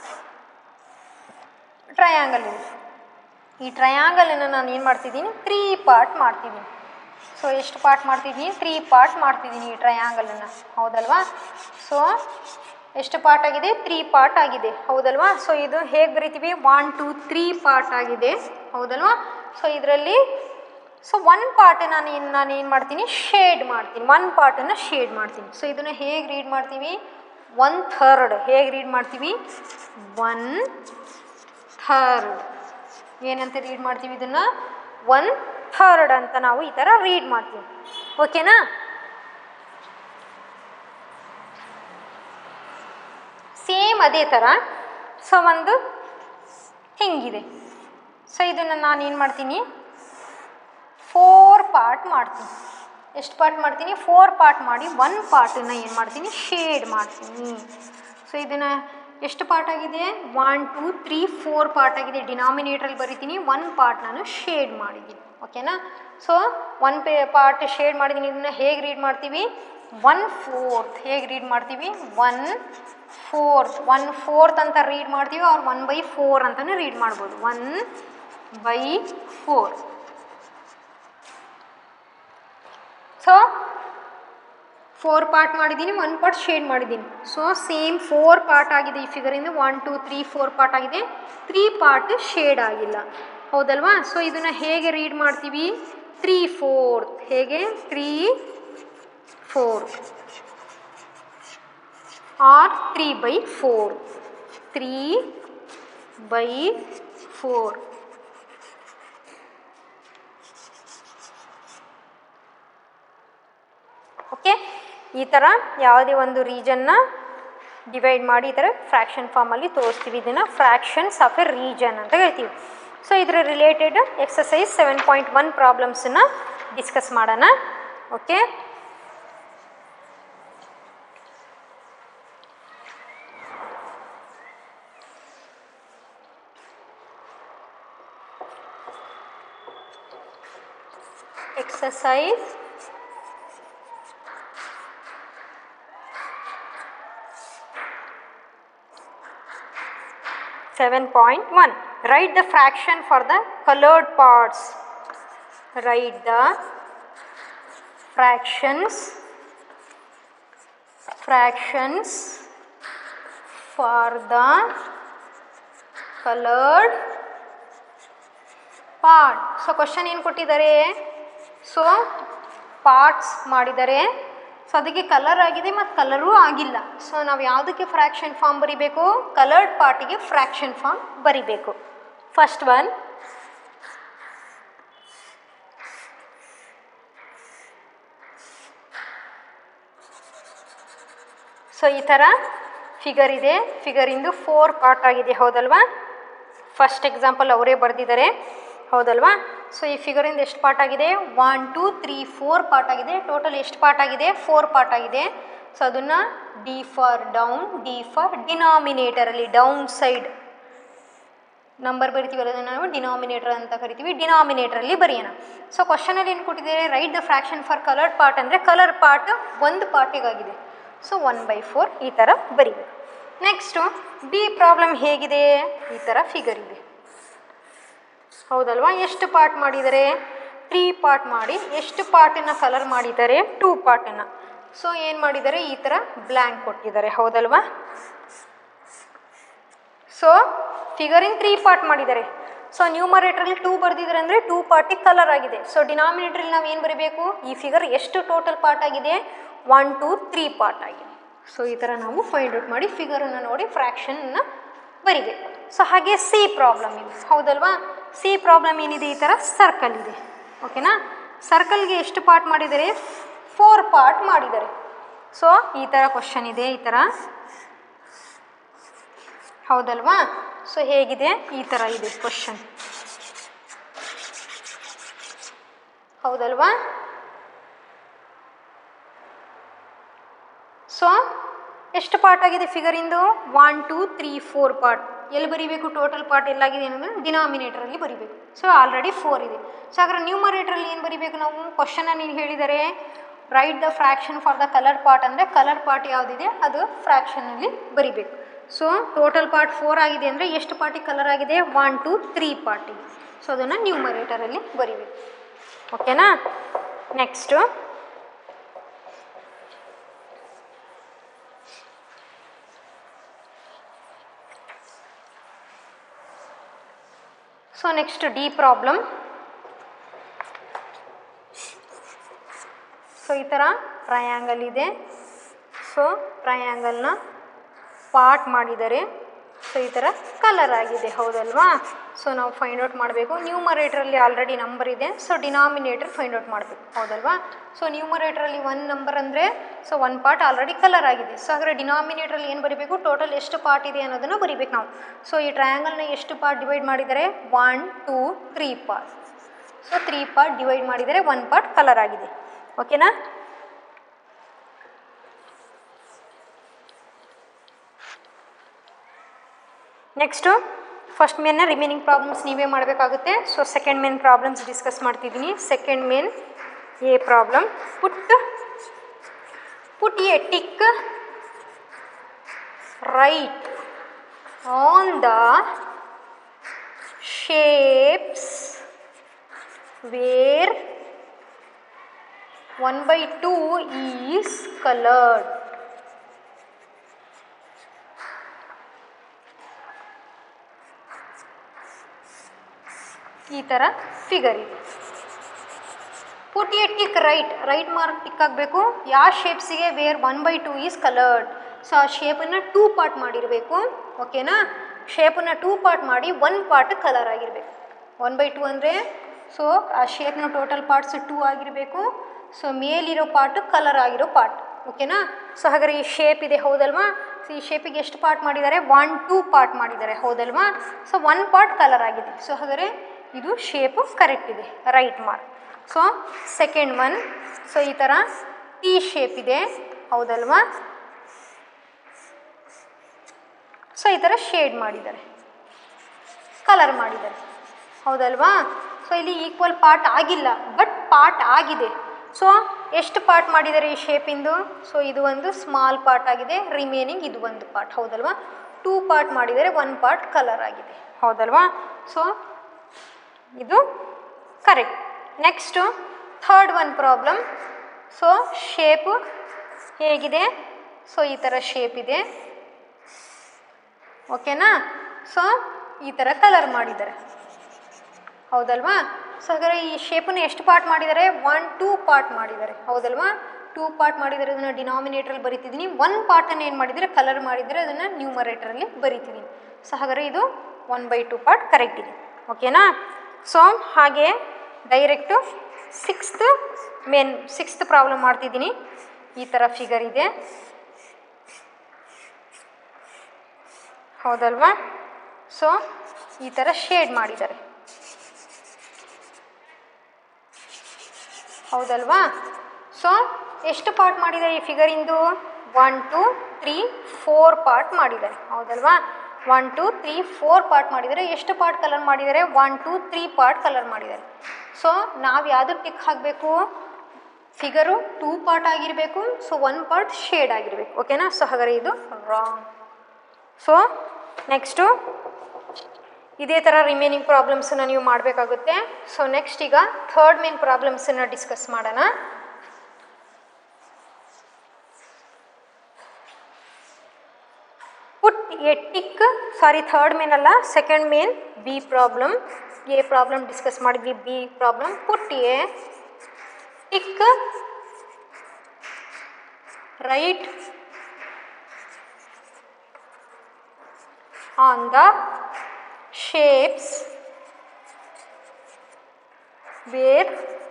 ಟ್ರಯಾಂಗಲ್ ಇದೆ ಈ ಟ್ರಯಾಂಗಲನ್ನು ನಾನು ಏನು ಮಾಡ್ತಿದ್ದೀನಿ ತ್ರೀ ಪಾರ್ಟ್ ಮಾಡ್ತಿದ್ದೀನಿ ಸೊ ಎಷ್ಟು ಪಾರ್ಟ್ ಮಾಡ್ತಿದ್ದೀನಿ ತ್ರೀ ಪಾರ್ಟ್ ಮಾಡ್ತಿದ್ದೀನಿ ಈ ಟ್ರಯಾಂಗಲನ್ನು ಹೌದಲ್ವಾ ಸೊ ಎಷ್ಟು ಪಾರ್ಟ್ ಆಗಿದೆ ತ್ರೀ ಪಾರ್ಟ್ ಆಗಿದೆ ಹೌದಲ್ವಾ ಸೊ ಇದು ಹೇಗೆ ಬರಿತೀವಿ ಒನ್ ಟು ತ್ರೀ ಪಾರ್ಟ್ ಆಗಿದೆ ಹೌದಲ್ವಾ ಸೊ ಇದರಲ್ಲಿ ಸೊ ಒನ್ ಪಾರ್ಟ್ ನಾನು ಏನು ನಾನು ಏನು ಮಾಡ್ತೀನಿ ಶೇಡ್ ಮಾಡ್ತೀನಿ ಒನ್ ಪಾರ್ಟನ್ನು ಶೇಡ್ ಮಾಡ್ತೀನಿ ಸೊ ಇದನ್ನು ಹೇಗೆ ರೀಡ್ ಮಾಡ್ತೀವಿ ಒನ್ ಥರ್ಡ್ ಹೇಗೆ ರೀಡ್ ಮಾಡ್ತೀವಿ ಒನ್ ಥರ್ಡ್ ಏನಂತ ರೀಡ್ ಮಾಡ್ತೀವಿ ಇದನ್ನು ಒನ್ ಥರ್ಡ್ ಅಂತ ನಾವು ಈ ಥರ ರೀಡ್ ಮಾಡ್ತೀವಿ ಓಕೆನಾ ಸೇಮ್ ಅದೇ ಥರ ಸೊ ಒಂದು ಹಿಂಗಿದೆ ಸೊ ಇದನ್ನು ನಾನು ಏನು ಮಾಡ್ತೀನಿ ಫೋರ್ ಪಾರ್ಟ್ ಮಾಡ್ತೀನಿ ಎಷ್ಟು ಪಾರ್ಟ್ ಮಾಡ್ತೀನಿ ಫೋರ್ ಪಾರ್ಟ್ ಮಾಡಿ ಒನ್ ಪಾರ್ಟನ್ನು ಏನು ಮಾಡ್ತೀನಿ ಶೇಡ್ ಮಾಡ್ತೀನಿ ಸೊ ಇದನ್ನು ಎಷ್ಟು ಪಾರ್ಟ್ ಆಗಿದೆ one two three four part ಆಗಿದೆ ಡಿನಾಮಿನೇಟ್ರಲ್ಲಿ ಬರಿತೀನಿ ಒನ್ ಪಾರ್ಟ್ ನಾನು ಶೇಡ್ ಮಾಡಿದ್ದೀನಿ ಓಕೆನಾ ಸೊ ಒನ್ ಪೇ ಪಾರ್ಟ್ ಶೇಡ್ ಮಾಡಿದ್ದೀನಿ ಇದನ್ನು ಹೇಗೆ ರೀಡ್ ಮಾಡ್ತೀವಿ ಒನ್ ಫೋರ್ತ್ ಹೇಗೆ ರೀಡ್ ಮಾಡ್ತೀವಿ ಒನ್ ಫೋರ್ತ್ ಒನ್ ಫೋರ್ತ್ ಅಂತ ರೀಡ್ ಮಾಡ್ತೀವಿ ಅವ್ರು ಒನ್ ಬೈ ಫೋರ್ ಅಂತಲೂ ರೀಡ್ ಮಾಡ್ಬೋದು one by four so four part ಮಾಡಿದ್ದೀನಿ ಒನ್ ಪಾರ್ಟ್ ಶೇಡ್ ಮಾಡಿದ್ದೀನಿ ಸೊ ಸೇಮ್ ಫೋರ್ ಪಾರ್ಟ್ ಆಗಿದೆ ಈ ಫಿಗರಿಂದ one two three four part ಆಗಿದೆ ತ್ರೀ ಪಾರ್ಟ್ ಶೇಡ್ ಆಗಿಲ್ಲ ಹೌದಲ್ವಾ ಸೊ ಇದನ್ನು ಹೇಗೆ ರೀಡ್ ಮಾಡ್ತೀವಿ ತ್ರೀ ಫೋರ್ತ್ ಹೇಗೆ three fourth or three by four three by four okay ಈ ಥರ ಯಾವುದೇ ಒಂದು ರೀಜನ್ನ ಡಿವೈಡ್ ಮಾಡಿ ಈ ಥರ ಫ್ರ್ಯಾಕ್ಷನ್ ಫಾರ್ಮಲ್ಲಿ ತೋರಿಸ್ತೀವಿ ಇದನ್ನು ಫ್ರ್ಯಾಕ್ಷನ್ಸ್ ಆಫ್ ಎ ರೀಜನ್ ಅಂತ ಹೇಳ್ತೀವಿ ಸೊ ಇದರ related exercise seven point one ಪ್ರಾಬ್ಲಮ್ಸನ್ನು ಡಿಸ್ಕಸ್ ಮಾಡೋಣ okay exercise Seven point one. Write the fraction for the colored parts. Write the fractions fractions for the colored part so question ಏನು ಕೊಟ್ಟಿದ್ದಾರೆ ಸೊ ಪಾರ್ಟ್ಸ್ ಮಾಡಿದ್ದಾರೆ ಸೊ ಅದಕ್ಕೆ ಕಲರ್ ಆಗಿದೆ ಮತ್ತು ಕಲರೂ ಆಗಿಲ್ಲ ಸೊ ನಾವು ಯಾವುದಕ್ಕೆ ಫ್ರ್ಯಾಕ್ಷನ್ ಫಾರ್ಮ್ ಬರಿಬೇಕು ಕಲರ್ಡ್ ಪಾರ್ಟಿಗೆ ಫ್ರ್ಯಾಕ್ಷನ್ ಫಾರ್ಮ್ ಬರಿಬೇಕು ಫಸ್ಟ್ ಒನ್ ಸೊ ಈ ಥರ ಫಿಗರ್ ಇದೆ ಫಿಗರಿಂದು ಫೋರ್ ಪಾರ್ಟ್ ಆಗಿದೆ ಹೌದಲ್ವಾ ಫಸ್ಟ್ ಎಕ್ಸಾಂಪಲ್ ಅವರೇ ಬರೆದಿದ್ದಾರೆ ಹೌದಲ್ವಾ ಸೊ ಈ ಫಿಗರಿಂದ ಎಷ್ಟು ಪಾರ್ಟ್ ಆಗಿದೆ one two three four part ಆಗಿದೆ ಟೋಟಲ್ ಎಷ್ಟು ಪಾರ್ಟ್ ಆಗಿದೆ ಫೋರ್ ಪಾರ್ಟ್ ಆಗಿದೆ ಸೊ ಅದನ್ನು D for down D for ಡಿನಾಮಿನೇಟರಲ್ಲಿ ಡೌನ್ ಸೈಡ್ ನಂಬರ್ ಬರಿತೀವಲ್ಲ ಅದನ್ನು ನಾವು ಡಿನಾಮಿನೇಟರ್ ಅಂತ ಕರಿತೀವಿ ಡಿನಾಮಿನೇಟರಲ್ಲಿ ಬರೆಯೋಣ ಸೊ ಕ್ವಶನಲ್ಲಿ ಏನು ಕೊಟ್ಟಿದ್ದಾರೆ write the fraction for coloured part ಅಂದರೆ ಕಲರ್ ಪಾರ್ಟ್ ಒಂದು ಪಾರ್ಟಿಗಾಗಿದೆ ಸೊ ಒನ್ ಬೈ ಫೋರ್ ಈ ಥರ ಬರೀಬೇಕು ನೆಕ್ಸ್ಟು ಬಿ ಪ್ರಾಬ್ಲಮ್ ಹೇಗಿದೆ ಈ ಥರ ಫಿಗರ್ ಇದೆ ಹೌದಲ್ವಾ ಎಷ್ಟು ಪಾರ್ಟ್ ಮಾಡಿದ್ದಾರೆ ತ್ರೀ ಪಾರ್ಟ್ ಮಾಡಿ ಎಷ್ಟು ಪಾರ್ಟನ್ನು ಕಲರ್ ಮಾಡಿದ್ದಾರೆ ಟೂ ಪಾರ್ಟನ್ನು ಸೊ ಏನು ಮಾಡಿದ್ದಾರೆ ಈ ಥರ ಬ್ಲ್ಯಾಂಕ್ ಕೊಟ್ಟಿದ್ದಾರೆ ಹೌದಲ್ವಾ ಸೊ ಫಿಗರಿನ್ ತ್ರೀ ಪಾರ್ಟ್ ಮಾಡಿದ್ದಾರೆ ಸೊ ನ್ಯೂಮರೇಟ್ರಲ್ಲಿ ಟೂ ಬರೆದಿದ್ದಾರೆ ಅಂದರೆ ಟೂ ಪಾರ್ಟಿಗೆ ಕಲರ್ ಆಗಿದೆ ಸೊ ಡಿನಾಮಿನೇಟ್ರಲ್ಲಿ ನಾವು ಏನು ಬರೀಬೇಕು ಈ ಫಿಗರ್ ಎಷ್ಟು ಟೋಟಲ್ ಪಾರ್ಟ್ ಆಗಿದೆ ಒನ್ ಟು ತ್ರೀ ಪಾರ್ಟ್ ಆಗಿದೆ ಸೊ ಈ ಥರ ನಾವು ಫೈಂಡ್ ಔಟ್ ಮಾಡಿ ಫಿಗರನ್ನು ನೋಡಿ ಫ್ರ್ಯಾಕ್ಷನ್ನ ಬರಿಬೇಕು ಸೊ ಹಾಗೆ ಸಿ ಪ್ರಾಬ್ಲಮ್ ಇದೆ ಹೌದಲ್ವಾ ಸಿ ಪ್ರಾಬ್ಲಮ್ ಏನಿದೆ ಈ ಥರ ಸರ್ಕಲ್ ಇದೆ ಓಕೆನಾ ಸರ್ಕಲ್ಗೆ ಎಷ್ಟು ಪಾರ್ಟ್ ಮಾಡಿದ್ದಾರೆ ಫೋರ್ ಪಾರ್ಟ್ ಮಾಡಿದ್ದಾರೆ ಸೊ ಈ ಥರ ಕ್ವಶನ್ ಇದೆ ಈ ಥರ ಹೌದಲ್ವಾ ಸೊ ಹೇಗಿದೆ ಈ ಥರ ಇದೆ ಕ್ವಶನ್ ಹೌದಲ್ವಾ ಸೊ ಎಷ್ಟು ಪಾರ್ಟ್ ಆಗಿದೆ ಫಿಗರಿಂದು one two three four part ಎಲ್ಲಿ ಬರೀಬೇಕು ಟೋಟಲ್ ಪಾರ್ಟ್ ಎಲ್ಲಾಗಿದೆ ಏನಂದ್ರೆ ಡಿನಾಮಿನೇಟರಲ್ಲಿ ಬರೀಬೇಕು ಸೊ ಆಲ್ರೆಡಿ ಫೋರ್ ಇದೆ ಸೊ ಹಾಗಾದ್ರೆ ನ್ಯೂಮರೇಟ್ರಲ್ಲಿ ಏನು ಬರೀಬೇಕು ನಾವು ಕ್ವಶನಲ್ಲಿ ನೀನು ಹೇಳಿದರೆ write the fraction for the colour part ಅಂದರೆ ಕಲರ್ ಪಾರ್ಟ್ ಯಾವುದಿದೆ ಅದು ಫ್ರ್ಯಾಕ್ಷನಲ್ಲಿ ಬರಿಬೇಕು ಸೊ ಟೋಟಲ್ ಪಾರ್ಟ್ ಫೋರ್ ಆಗಿದೆ ಅಂದರೆ ಎಷ್ಟು ಪಾರ್ಟಿಗೆ ಕಲರ್ ಆಗಿದೆ ಒನ್ ಟು ತ್ರೀ ಪಾರ್ಟಿಗೆ ಸೊ ಅದನ್ನು ನ್ಯೂಮರೇಟರಲ್ಲಿ ಬರಿಬೇಕು ಓಕೆನಾ next so next D problem so ಈ ಥರ ಟ್ರಯಾಂಗಲ್ ಇದೆ ಸೊ ಟ್ರಯಾಂಗಲ್ನ ಪಾರ್ಟ್ ಮಾಡಿದ್ದಾರೆ ಸೊ ಈ ಥರ ಕಲರ್ ಆಗಿದೆ ಹೌದಲ್ವಾ ಸೊ ನಾವು ಫೈಂಡ್ ಔಟ್ ಮಾಡಬೇಕು ನ್ಯೂಮರೇಟ್ರಲ್ಲಿ ಆಲ್ರೆಡಿ ನಂಬರ್ ಇದೆ ಸೊ ಡಿನಾಮಿನೇಟರ್ ಫೈಂಡ್ ಔಟ್ ಮಾಡಬೇಕು ಹೌದಲ್ವಾ ಸೊ ನ್ಯೂಮರೇಟ್ರಲ್ಲಿ ಒನ್ ನಂಬರ್ ಅಂದರೆ so one part already colour ಆಗಿದೆ ಸೊ ಹಾಗಾದ್ರೆ ಡಿನಾಮಿನೇಟ್ರಲ್ಲಿ ಏನು ಬರೀಬೇಕು ಟೋಟಲ್ ಎಷ್ಟು ಪಾರ್ಟ್ ಇದೆ ಅನ್ನೋದನ್ನು ಬರೀಬೇಕು ನಾವು ಸೊ ಈ ಟ್ರಯಾಂಗಲ್ನ ಎಷ್ಟು ಪಾರ್ಟ್ ಡಿವೈಡ್ ಮಾಡಿದ್ದಾರೆ one two three part so three part divide ಮಾಡಿದರೆ ಒನ್ ಪಾರ್ಟ್ ಕಲರ್ ಆಗಿದೆ ಓಕೆನಾ ನೆಕ್ಸ್ಟು ಫಸ್ಟ್ ಮೇನ್ನ ರಿಮೈನಿಂಗ್ ಪ್ರಾಬ್ಲಮ್ಸ್ ನೀವೇ ಮಾಡಬೇಕಾಗುತ್ತೆ so second main problems discuss ಮಾಡ್ತಿದ್ದೀನಿ second main a problem put put a tick right on the shapes where one by two is coloured ಈ ಥರ ಫಿಗರ್ ಇದೆ put a tick right right mark tick ಆಗಬೇಕು ಯಾವ ಶೇಪ್ಸಿಗೆ where one by two is coloured so ಆ ಶೇಪನ್ನು ಟೂ ಪಾರ್ಟ್ ಮಾಡಿರಬೇಕು ಓಕೆನಾ ಶೇಪನ್ನು ಟೂ ಪಾರ್ಟ್ ಮಾಡಿ ಒನ್ ಪಾರ್ಟ್ ಕಲರ್ ಆಗಿರಬೇಕು ಒನ್ ಬೈ ಟೂ ಅಂದರೆ ಸೊ ಆ ಶೇಪ್ನ ಟೋಟಲ್ ಪಾರ್ಟ್ಸ್ ಟೂ ಆಗಿರಬೇಕು ಸೊ ಮೇಲಿರೋ ಪಾರ್ಟ್ ಕಲರ್ ಆಗಿರೋ ಪಾರ್ಟ್ ಓಕೆನಾ ಸೊ ಹಾಗಾದ್ರೆ ಈ ಶೇಪ್ ಇದೆ ಹೌದಲ್ವಾ ಸೊ ಈ ಶೇಪಿಗೆ ಎಷ್ಟು ಪಾರ್ಟ್ ಮಾಡಿದ್ದಾರೆ ಒನ್ ಟೂ ಪಾರ್ಟ್ ಮಾಡಿದ್ದಾರೆ ಹೌದಲ್ವಾ ಸೊ ಒನ್ ಪಾರ್ಟ್ ಕಲರ್ ಆಗಿದೆ ಸೊ ಹಾಗಾದರೆ ಇದು ಶೇಪು ಕರೆಕ್ಟ್ ಇದೆ right mark so second one so ಈ ಥರ ಟಿ ಶೇಪ್ ಇದೆ ಹೌದಲ್ವಾ ಸೊ ಈ ಥರ ಶೇಡ್ ಮಾಡಿದ್ದಾರೆ ಕಲರ್ ಮಾಡಿದ್ದಾರೆ ಹೌದಲ್ವಾ ಸೊ ಇಲ್ಲಿ ಈಕ್ವಲ್ ಪಾರ್ಟ್ ಆಗಿಲ್ಲ ಬಟ್ ಪಾರ್ಟ್ ಆಗಿದೆ ಸೊ ಎಷ್ಟು ಪಾರ್ಟ್ ಮಾಡಿದ್ದಾರೆ ಈ ಶೇಪಿಂದು ಸೊ ಇದು ಒಂದು ಸ್ಮಾಲ್ ಪಾರ್ಟ್ ಆಗಿದೆ ರಿಮೇನಿಂಗ್ ಇದು ಒಂದು ಪಾರ್ಟ್ ಹೌದಲ್ವಾ ಟೂ ಪಾರ್ಟ್ ಮಾಡಿದರೆ ಒನ್ ಪಾರ್ಟ್ ಕಲರ್ ಆಗಿದೆ ಹೌದಲ್ವಾ ಸೊ ಇದು correct next third one problem so shape ಹೇಗಿದೆ ಸೊ ಈ ಥರ ಶೇಪ್ ಇದೆ ಓಕೆನಾ ಸೊ ಈ ಥರ ಕಲರ್ ಮಾಡಿದ್ದಾರೆ ಹೌದಲ್ವಾ ಸೊ ಹಾಗಾದ್ರೆ ಈ ಶೇಪನ್ನು ಎಷ್ಟು ಪಾರ್ಟ್ ಮಾಡಿದ್ದಾರೆ ಒನ್ ಟೂ ಪಾರ್ಟ್ ಮಾಡಿದ್ದಾರೆ ಹೌದಲ್ವಾ ಟೂ ಪಾರ್ಟ್ ಮಾಡಿದರೆ ಅದನ್ನು ಡಿನಾಮಿನೇಟ್ರಲ್ಲಿ ಬರಿತಿದ್ದೀನಿ ಒನ್ ಪಾರ್ಟನ್ನು ಏನು ಮಾಡಿದರೆ ಕಲರ್ ಮಾಡಿದರೆ ಅದನ್ನು ನ್ಯೂಮರೇಟರಲ್ಲಿ ಬರಿತಿದ್ದೀನಿ ಸೊ ಹಾಗಾದ್ರೆ ಇದು one by two part correct ಇದೆ ಓಕೆನಾ ಸೊ ಹಾಗೆ direct sixth main sixth problem ಮಾಡ್ತಿದ್ದೀನಿ ಈ ಥರ ಫಿಗರ್ ಇದೆ ಹೌದಲ್ವಾ ಸೊ ಈ ಥರ ಶೇಡ್ ಮಾಡಿದ್ದಾರೆ ಹೌದಲ್ವಾ ಸೊ ಎಷ್ಟು ಪಾರ್ಟ್ ಮಾಡಿದ್ದಾರೆ ಈ ಫಿಗರಿಂದು one two three four part ಮಾಡಿದ್ದಾರೆ ಹೌದಲ್ವಾ one two three four part ಮಾಡಿದ್ದಾರೆ ಎಷ್ಟು ಪಾರ್ಟ್ ಕಲರ್ ಮಾಡಿದ್ದಾರೆ one two three part colour ಮಾಡಿದ್ದಾರೆ ಸೊ ನಾವು ಯಾವುದಕ್ಕೆ ಟಿಕ್ ಹಾಕಬೇಕು ಫಿಗರು ಟೂ ಪಾರ್ಟ್ ಆಗಿರಬೇಕು ಸೊ ಒನ್ ಪಾರ್ಟ್ ಶೇಡ್ ಆಗಿರಬೇಕು ಓಕೆನಾ ಸೊ ಹಾಗಾದ್ರೆ ಇದು ರಾಂಗ್ ಸೊ ನೆಕ್ಸ್ಟು ಇದೇ ಥರ ರಿಮೈನಿಂಗ್ ಪ್ರಾಬ್ಲಮ್ಸನ್ನು ನೀವು ಮಾಡಬೇಕಾಗುತ್ತೆ ಸೊ ನೆಕ್ಸ್ಟ್ ಈಗ ಥರ್ಡ್ ಮೇನ್ ಪ್ರಾಬ್ಲಮ್ಸನ್ನು ಡಿಸ್ಕಸ್ ಮಾಡೋಣ put a tick sorry third main ಅಲ್ಲ second main B problem A problem discuss ಮಾಡಿದ್ವಿ B problem put a tick right on the shapes where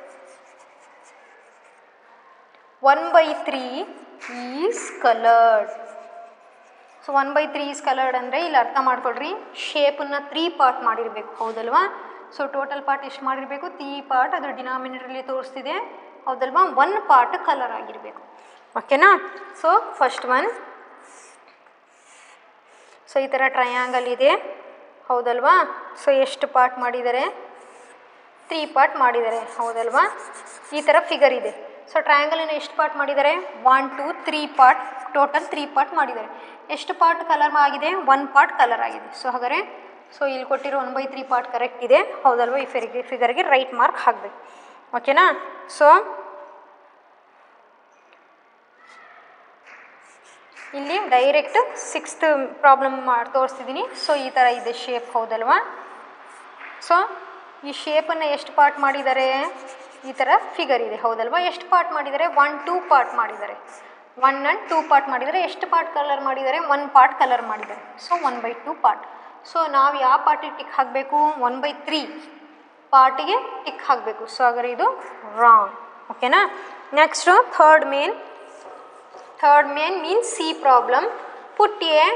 1 by 3 is colored so one by three is coloured ಅಂದರೆ ಇಲ್ಲಿ ಅರ್ಥ ಮಾಡ್ಕೊಳ್ರಿ ಶೇಪನ್ನು ತ್ರೀ ಪಾರ್ಟ್ ಮಾಡಿರಬೇಕು ಹೌದಲ್ವಾ ಸೊ ಟೋಟಲ್ ಪಾರ್ಟ್ ಎಷ್ಟು ಮಾಡಿರಬೇಕು ತ್ರೀ ಪಾರ್ಟ್ ಅದು ಡಿನಾಮಿನೇಟರಲ್ಲಿ ತೋರಿಸ್ತಿದೆ ಹೌದಲ್ವಾ ಒನ್ ಪಾರ್ಟ್ ಕಲರ್ ಆಗಿರಬೇಕು ಓಕೆನಾ ಸೊ ಫಸ್ಟ್ ಒನ್ ಸೊ ಈ ಥರ ಟ್ರಯಾಂಗಲ್ ಇದೆ ಹೌದಲ್ವಾ ಸೊ ಎಷ್ಟು ಪಾರ್ಟ್ ಮಾಡಿದ್ದಾರೆ ತ್ರೀ ಪಾರ್ಟ್ ಮಾಡಿದ್ದಾರೆ ಹೌದಲ್ವಾ ಈ ಥರ ಫಿಗರ್ ಇದೆ ಸೊ ಟ್ರಯಾಂಗಲನ್ನು ಎಷ್ಟು ಪಾರ್ಟ್ ಮಾಡಿದ್ದಾರೆ one two three part total three part ಮಾಡಿದ್ದಾರೆ ಎಷ್ಟು ಪಾರ್ಟ್ ಕಲರ್ ಆಗಿದೆ ಒನ್ ಪಾರ್ಟ್ ಕಲರ್ ಆಗಿದೆ ಸೊ ಹಾಗಾದರೆ ಸೊ ಇಲ್ಲಿ ಕೊಟ್ಟಿರೋ one by three part correct ಇದೆ ಹೌದಲ್ವಾ ಈ ಫಿಗರ್ಗೆ ಫಿಗರ್ಗೆ ರೈಟ್ ಮಾರ್ಕ್ ಹಾಕಬೇಕು ಓಕೆನಾ ಸೊ ಇಲ್ಲಿ ಡೈರೆಕ್ಟ್ ಸಿಕ್ಸ್ತ್ ಪ್ರಾಬ್ಲಮ್ ಮಾಡಿ ತೋರಿಸ್ತಿದ್ದೀನಿ ಸೊ ಈ ಥರ ಇದೆ ಶೇಪ್ ಹೌದಲ್ವಾ ಸೊ ಈ ಶೇಪನ್ನು ಎಷ್ಟು ಪಾರ್ಟ್ ಮಾಡಿದ್ದಾರೆ ಈ ಥರ ಫಿಗರ್ ಇದೆ ಹೌದಲ್ವಾ ಎಷ್ಟು ಪಾರ್ಟ್ ಮಾಡಿದ್ದಾರೆ ಒನ್ ಟೂ ಪಾರ್ಟ್ ಮಾಡಿದ್ದಾರೆ ಒನ್ ಆ್ಯಂಡ್ ಟೂ ಪಾರ್ಟ್ ಮಾಡಿದ್ದಾರೆ ಎಷ್ಟು ಪಾರ್ಟ್ ಕಲರ್ ಮಾಡಿದ್ದಾರೆ ಒನ್ ಪಾರ್ಟ್ ಕಲರ್ ಮಾಡಿದ್ದಾರೆ so one by two part so ನಾವು ಯಾವ ಪಾರ್ಟಿಗೆ ಟಿಕ್ ಹಾಕಬೇಕು ಒನ್ ಬೈ ತ್ರೀ ಪಾರ್ಟಿಗೆ ಟಿಕ್ ಹಾಕಬೇಕು ಸೊ ಹಾಗಾದ್ರೆ ಇದು ರಾಂಗ್ ಓಕೆನಾ next third main Third main means C problem. Put a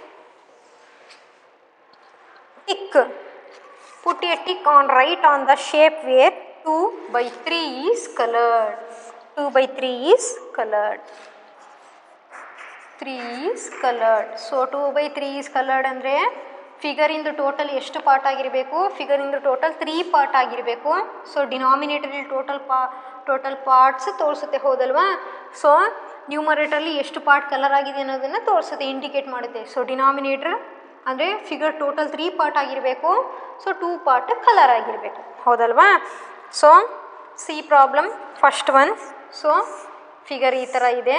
tick. Put a tick on right on the shape where 2 by 3 is colored. 2 by 3 is colored. 3 is colored. So 2 by 3 is colored ಅಂದರೆ ಫಿಗರಿಂದು ಟೋಟಲ್ ಎಷ್ಟು ಪಾರ್ಟ್ ಆಗಿರಬೇಕು ಫಿಗರಿಂದು ಟೋಟಲ್ ತ್ರೀ ಪಾರ್ಟ್ ಆಗಿರಬೇಕು ಸೊ ಡಿನಾಮಿನೇಟರಲ್ಲಿ ಟೋಟಲ್ ಪಾ ಟೋಟಲ್ ಪಾರ್ಟ್ಸ್ ತೋರಿಸುತ್ತೆ ಹೌದಲ್ವಾ ಸೊ ನ್ಯೂಮರೇಟರ್ಲಿ ಎಷ್ಟು ಪಾರ್ಟ್ ಕಲರ್ ಆಗಿದೆ ಅನ್ನೋದನ್ನು ತೋರಿಸುತ್ತೆ ಇಂಡಿಕೇಟ್ ಮಾಡುತ್ತೆ ಸೊ ಡಿನಾಮಿನೇಟರ್ ಅಂದರೆ ಫಿಗರ್ ಟೋಟಲ್ ತ್ರೀ ಪಾರ್ಟ್ ಆಗಿರಬೇಕು ಸೊ ಟೂ ಪಾರ್ಟ್ ಕಲರ್ ಆಗಿರಬೇಕು ಹೌದಲ್ವಾ so C problem first one so figure ಈ ಥರ ಇದೆ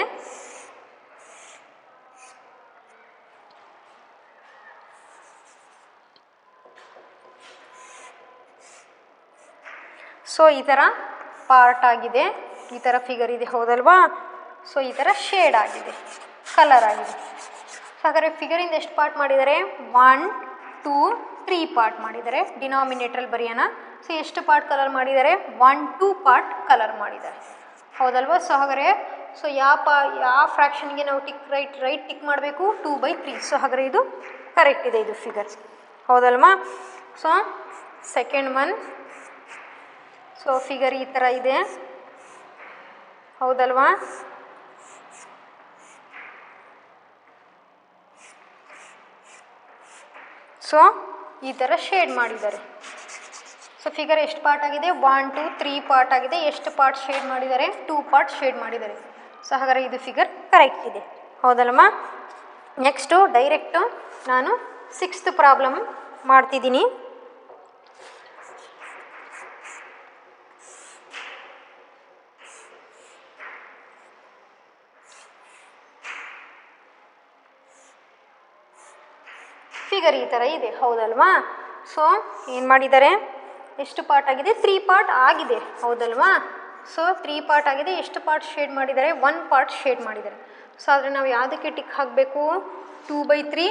ಸೊ ಈ ಥರ ಪಾರ್ಟ್ ಆಗಿದೆ ಈ ಥರ ಫಿಗರ್ ಇದೆ ಹೌದಲ್ವಾ ಸೊ ಈ ಥರ ಶೇಡ್ ಆಗಿದೆ ಕಲರ್ ಆಗಿದೆ ಹಾಗಾದರೆ ಫಿಗರಿಂದ ಎಷ್ಟು ಪಾರ್ಟ್ ಮಾಡಿದ್ದಾರೆ ಒನ್ ಟೂ ತ್ರೀ ಪಾರ್ಟ್ ಮಾಡಿದ್ದಾರೆ ಡಿನಾಮಿನೇಟ್ರಲ್ಲಿ ಬರೆಯೋಣ ಸೊ ಎಷ್ಟು ಪಾರ್ಟ್ ಕಲರ್ ಮಾಡಿದ್ದಾರೆ ಒನ್ ಟೂ ಪಾರ್ಟ್ ಕಲರ್ ಮಾಡಿದ್ದಾರೆ ಹೌದಲ್ವಾ ಸೊ ಹಾಗಾದರೆ ಸೊ ಯಾವ ಪಾ ಯಾವ ಫ್ರ್ಯಾಕ್ಷನ್ಗೆ ನಾವು ಟಿಕ್ ರೈಟ್ ರೈಟ್ ಟಿಕ್ ಮಾಡಬೇಕು ಟೂ ಬೈ ತ್ರೀ ಸೊ ಹಾಗಾದರೆ ಇದು ಕರೆಕ್ಟ್ ಇದೆ ಇದು ಫಿಗರ್ ಹೌದಲ್ವಾ so second one so figure ಈ ಥರ ಇದೆ ಹೌದಲ್ವಾ ಸೊ ಈ ಥರ ಶೇಡ್ ಮಾಡಿದ್ದಾರೆ ಸೊ ಫಿಗರ್ ಎಷ್ಟು ಪಾರ್ಟ್ ಆಗಿದೆ ಒನ್ ಟು ತ್ರೀ ಪಾರ್ಟ್ ಆಗಿದೆ ಎಷ್ಟು ಪಾರ್ಟ್ ಶೇಡ್ ಮಾಡಿದ್ದಾರೆ ಟೂ ಪಾರ್ಟ್ ಶೇಡ್ ಮಾಡಿದ್ದಾರೆ ಸೊ ಹಾಗಾದರೆ ಇದು ಫಿಗರ್ ಕರೆಕ್ಟ್ ಇದೆ ಹೌದಲ್ಲಮ್ಮ ನೆಕ್ಸ್ಟು ಡೈರೆಕ್ಟು ನಾನು ಸಿಕ್ಸ್ತ್ ಪ್ರಾಬ್ಲಮ್ ಮಾಡ್ತಿದ್ದೀನಿ ಫಿಗರ್ ಈ ಥರ ಇದೆ ಹೌದಲ್ವಾ ಸೊ ಏನು ಮಾಡಿದ್ದಾರೆ ಎಷ್ಟು ಪಾರ್ಟ್ ಆಗಿದೆ ತ್ರೀ ಪಾರ್ಟ್ ಆಗಿದೆ ಹೌದಲ್ವಾ ಸೊ ತ್ರೀ ಪಾರ್ಟ್ ಆಗಿದೆ ಎಷ್ಟು ಪಾರ್ಟ್ ಶೇಡ್ ಮಾಡಿದ್ದಾರೆ ಒನ್ ಪಾರ್ಟ್ ಶೇಡ್ ಮಾಡಿದ್ದಾರೆ ಸೊ ಆದರೆ ನಾವು ಯಾವುದಕ್ಕೆ ಟಿಕ್ ಹಾಕಬೇಕು ಟೂ ಬೈ ತ್ರೀ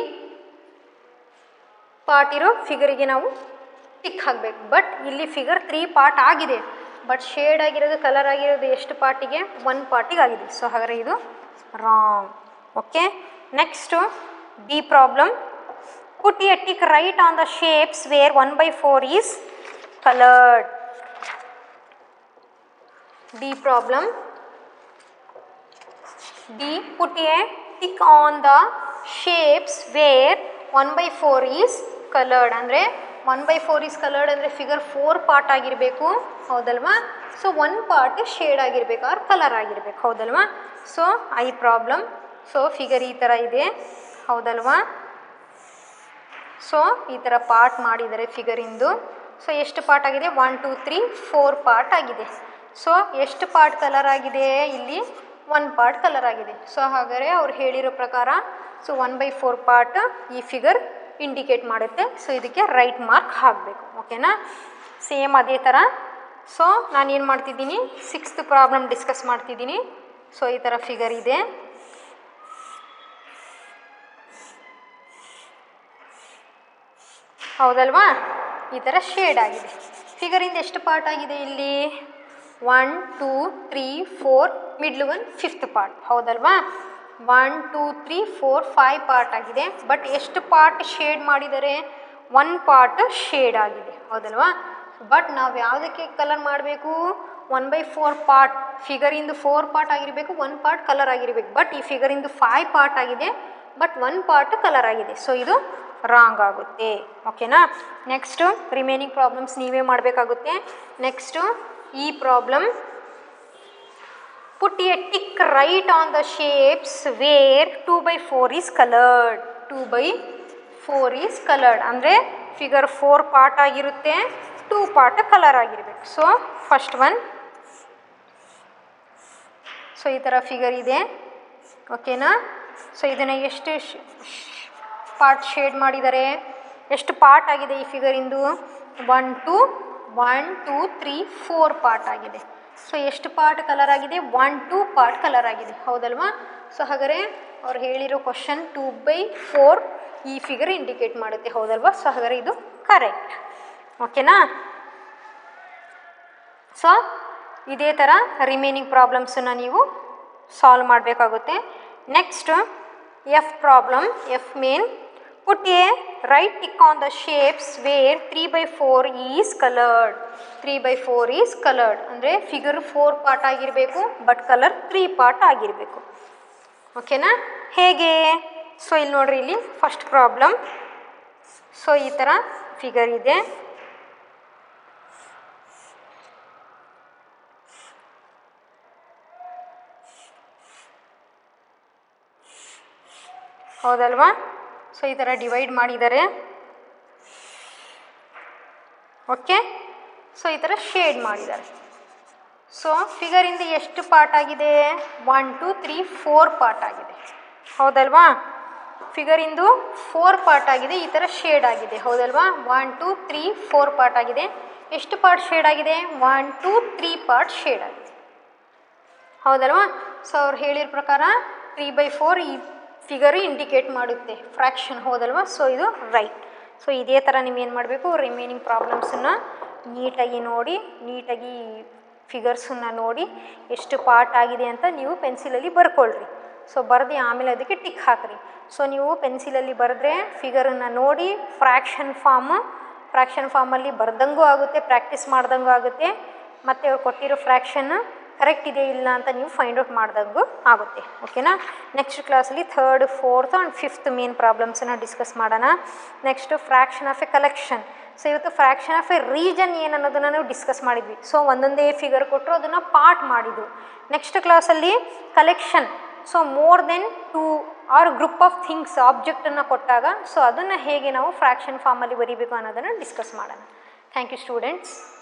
ಪಾರ್ಟ್ ಇರೋ ಫಿಗರಿಗೆ ನಾವು ಟಿಕ್ ಹಾಕಬೇಕು ಬಟ್ ಇಲ್ಲಿ ಫಿಗರ್ ತ್ರೀ ಪಾರ್ಟ್ ಆಗಿದೆ ಬಟ್ ಶೇಡ್ ಆಗಿರೋದು ಕಲರ್ ಆಗಿರೋದು ಎಷ್ಟು ಪಾರ್ಟಿಗೆ ಒನ್ ಪಾರ್ಟಿಗೆ ಆಗಿದೆ ಸೊ ಹಾಗಾದರೆ ಇದು wrong okay next B problem put a tick right on the shapes where 1 by 4 is colored. D problem. D. Put a tick on the shapes where 1 by 4 is colored. ಅಂದರೆ one by four is coloured ಅಂದರೆ ಫಿಗರ್ ಫೋರ್ ಪಾರ್ಟ್ ಆಗಿರಬೇಕು ಹೌದಲ್ವಾ ಸೊ ಒನ್ ಪಾರ್ಟ್ ಶೇಡ್ ಆಗಿರಬೇಕು ಆರ್ ಕಲರ್ ಆಗಿರಬೇಕು ಹೌದಲ್ವಾ so I problem so figure ಈ ಥರ ಇದೆ ಹೌದಲ್ವಾ ಸೊ ಈ ಥರ ಪಾರ್ಟ್ ಮಾಡಿದ್ದಾರೆ ಫಿಗರಿಂದು ಸೊ ಎಷ್ಟು ಪಾರ್ಟ್ ಆಗಿದೆ one two three four part ಆಗಿದೆ ಸೊ ಎಷ್ಟು ಪಾರ್ಟ್ ಕಲರ್ ಆಗಿದೆ ಇಲ್ಲಿ ಒನ್ ಪಾರ್ಟ್ ಕಲರ್ ಆಗಿದೆ ಸೊ ಹಾಗಾದರೆ ಅವ್ರು ಹೇಳಿರೋ ಪ್ರಕಾರ so one by four part ಈ ಫಿಗರ್ ಇಂಡಿಕೇಟ್ ಮಾಡುತ್ತೆ ಸೊ ಇದಕ್ಕೆ ರೈಟ್ ಮಾರ್ಕ್ ಹಾಕಬೇಕು ಓಕೆನಾ ಸೇಮ್ ಅದೇ ಥರ ಸೊ ನಾನು ಏನು ಮಾಡ್ತಿದ್ದೀನಿ ಸಿಕ್ಸ್ತ್ ಪ್ರಾಬ್ಲಮ್ ಡಿಸ್ಕಸ್ ಮಾಡ್ತಿದ್ದೀನಿ ಸೊ ಈ ಥರ ಫಿಗರ್ ಇದೆ ಹೌದಲ್ವಾ ಈ ಥರ ಶೇಡ್ ಆಗಿದೆ ಫಿಗರಿಂದ ಎಷ್ಟು ಪಾರ್ಟ್ ಆಗಿದೆ ಇಲ್ಲಿ one two three four middle one fifth part ಹೌದಲ್ವಾ one two three four five part ಆಗಿದೆ ಬಟ್ ಎಷ್ಟು ಪಾರ್ಟ್ ಶೇಡ್ ಮಾಡಿದ್ದಾರೆ ಒನ್ ಪಾರ್ಟ್ ಶೇಡ್ ಆಗಿದೆ ಹೌದಲ್ವಾ ಬಟ್ ನಾವು ಯಾವುದಕ್ಕೆ ಕಲರ್ ಮಾಡಬೇಕು ಒನ್ ಬೈ ಫೋರ್ ಪಾರ್ಟ್ ಫಿಗರಿಂದು ಫೋರ್ ಪಾರ್ಟ್ ಆಗಿರಬೇಕು ಒನ್ ಪಾರ್ಟ್ ಕಲರ್ ಆಗಿರಬೇಕು ಬಟ್ ಈ ಫಿಗರಿಂದು ಫೈವ್ ಪಾರ್ಟ್ ಆಗಿದೆ ಬಟ್ ಒನ್ ಪಾರ್ಟ್ ಕಲರ್ ಆಗಿದೆ ಸೊ ಇದು ರಾಂಗ್ ಆಗುತ್ತೆ ಓಕೆನಾ ನೆಕ್ಸ್ಟು ರಿಮೈನಿಂಗ್ ಪ್ರಾಬ್ಲಮ್ಸ್ ನೀವೇ ಮಾಡಬೇಕಾಗುತ್ತೆ ನೆಕ್ಸ್ಟು ಈ problem put a tick right on the shapes where two by four is coloured two by four is coloured ಅಂದರೆ ಫಿಗರ್ ಫೋರ್ ಪಾರ್ಟ್ ಆಗಿರುತ್ತೆ ಟೂ ಪಾರ್ಟ್ ಕಲರ್ ಆಗಿರಬೇಕು ಸೊ ಫಸ್ಟ್ ಒನ್ ಸೊ ಈ ಥರ ಫಿಗರ್ ಇದೆ ಓಕೆನಾ ಸೊ ಇದನ್ನು ಎಷ್ಟು ಪಾರ್ಟ್ ಶೇಡ್ ಮಾಡಿದ್ದಾರೆ ಎಷ್ಟು ಪಾರ್ಟ್ ಆಗಿದೆ ಈ ಫಿಗರಿಂದು one two one two three four part ಆಗಿದೆ ಸೊ ಎಷ್ಟು ಪಾರ್ಟ್ ಕಲರ್ ಆಗಿದೆ ಒನ್ ಟೂ ಪಾರ್ಟ್ ಕಲರ್ ಆಗಿದೆ ಹೌದಲ್ವಾ ಸೊ ಹಾಗಾದರೆ ಅವ್ರು ಹೇಳಿರೋ ಕ್ವಶನ್ ಟೂ ಬೈ ಫೋರ್ ಈ ಫಿಗರ್ ಇಂಡಿಕೇಟ್ ಮಾಡುತ್ತೆ ಹೌದಲ್ವಾ ಸೊ ಹಾಗಾದರೆ ಇದು ಕರೆಕ್ಟ್ ಓಕೆನಾ ಸೊ ಇದೇ ಥರ ರಿಮೈನಿಂಗ್ ಪ್ರಾಬ್ಲಮ್ಸನ್ನು ನೀವು ಸಾಲ್ವ್ ಮಾಡಬೇಕಾಗುತ್ತೆ next F problem F main put a right tick on the shapes where three by four is coloured three by four is coloured ಅಂದರೆ ಫಿಗರ್ ಫೋರ್ ಪಾರ್ಟ್ ಆಗಿರಬೇಕು ಬಟ್ ಕಲರ್ ತ್ರೀ ಪಾರ್ಟ್ ಆಗಿರಬೇಕು ಓಕೆನಾ ಹೇಗೆ ಸೊ ಇಲ್ಲಿ ನೋಡ್ರಿ ಇಲ್ಲಿ ಫಸ್ಟ್ ಪ್ರಾಬ್ಲಮ್ ಸೊ ಈ ಥರ ಫಿಗರ್ ಇದೆ ಹೌದಲ್ವಾ ಸೊ ಈ ಥರ ಡಿವೈಡ್ ಮಾಡಿದ್ದಾರೆ ಓಕೆ ಸೊ ಈ ಥರ ಶೇಡ್ ಮಾಡಿದ್ದಾರೆ ಸೊ ಫಿಗರಿಂದ ಎಷ್ಟು ಪಾರ್ಟ್ ಆಗಿದೆ one two three four part ಆಗಿದೆ ಹೌದಲ್ವಾ ಫಿಗರಿಂದು ಫೋರ್ ಪಾರ್ಟ್ ಆಗಿದೆ ಈ ಥರ ಶೇಡ್ ಆಗಿದೆ ಹೌದಲ್ವಾ one two three four part ಆಗಿದೆ ಎಷ್ಟು ಪಾರ್ಟ್ ಶೇಡ್ ಆಗಿದೆ one two three part shade ಆಗಿದೆ ಹೌದಲ್ವಾ ಸೊ ಅವ್ರು ಹೇಳಿರೋ ಪ್ರಕಾರ ತ್ರೀ ಬೈ ಫೋರ್ ಈ ಫಿಗರು ಇಂಡಿಕೇಟ್ ಮಾಡುತ್ತೆ ಫ್ರ್ಯಾಕ್ಷನ್ ಹೌದಲ್ವಾ ಸೊ ಇದು ರೈಟ್ ಸೊ ಇದೇ ಥರ ನೀವು ಏನು ಮಾಡಬೇಕು ರಿಮೈನಿಂಗ್ ಪ್ರಾಬ್ಲಮ್ಸನ್ನು ನೀಟಾಗಿ ನೋಡಿ ನೀಟಾಗಿ ಫಿಗರ್ಸನ್ನು ನೋಡಿ ಎಷ್ಟು ಪಾರ್ಟ್ ಆಗಿದೆ ಅಂತ ನೀವು ಪೆನ್ಸಿಲಲ್ಲಿ ಬರ್ಕೊಳ್ರಿ ಸೊ ಬರೆದು ಆಮೇಲೆ ಅದಕ್ಕೆ ಟಿಕ್ ಹಾಕ್ರಿ ಸೊ ನೀವು ಪೆನ್ಸಿಲಲ್ಲಿ ಬರೆದ್ರೆ ಫಿಗರನ್ನು ನೋಡಿ ಫ್ರ್ಯಾಕ್ಷನ್ ಫಾರ್ಮು ಫ್ರ್ಯಾಕ್ಷನ್ ಫಾರ್ಮಲ್ಲಿ ಬರ್ದಂಗೂ ಆಗುತ್ತೆ ಪ್ರಾಕ್ಟೀಸ್ ಮಾಡ್ದಂಗೂ ಆಗುತ್ತೆ ಮತ್ತು ಅವ್ರು ಕೊಟ್ಟಿರೋ ಫ್ರ್ಯಾಕ್ಷನ್ ಕರೆಕ್ಟ್ ಇದೆ ಇಲ್ಲ ಅಂತ ನೀವು ಫೈಂಡ್ ಔಟ್ ಮಾಡ್ದಂಗೂ ಆಗುತ್ತೆ ಓಕೆನಾ ನೆಕ್ಸ್ಟ್ ಕ್ಲಾಸಲ್ಲಿ third fourth and fifth main ಪ್ರಾಬ್ಲಮ್ಸನ್ನು ಡಿಸ್ಕಸ್ ಮಾಡೋಣ next fraction of a collection so ಇವತ್ತು ಫ್ರ್ಯಾಕ್ಷನ್ ಆಫ್ ಎ ರೀಜನ್ ಏನು ಅನ್ನೋದನ್ನು ನಾವು ಡಿಸ್ಕಸ್ ಮಾಡಿದ್ವಿ ಸೊ ಒಂದೊಂದೇ ಫಿಗರ್ ಕೊಟ್ಟರು ಅದನ್ನು ಪಾರ್ಟ್ ಮಾಡಿದ್ದು ನೆಕ್ಸ್ಟ್ ಕ್ಲಾಸಲ್ಲಿ collection so more than two or group of things ಆಬ್ಜೆಕ್ಟನ್ನು ಕೊಟ್ಟಾಗ ಸೊ ಅದನ್ನು ಹೇಗೆ ನಾವು ಫ್ರ್ಯಾಕ್ಷನ್ ಫಾರ್ಮಲ್ಲಿ ಬರೀಬೇಕು ಅನ್ನೋದನ್ನು ಡಿಸ್ಕಸ್ ಮಾಡೋಣ ಥ್ಯಾಂಕ್ ಯು ಸ್ಟೂಡೆಂಟ್ಸ್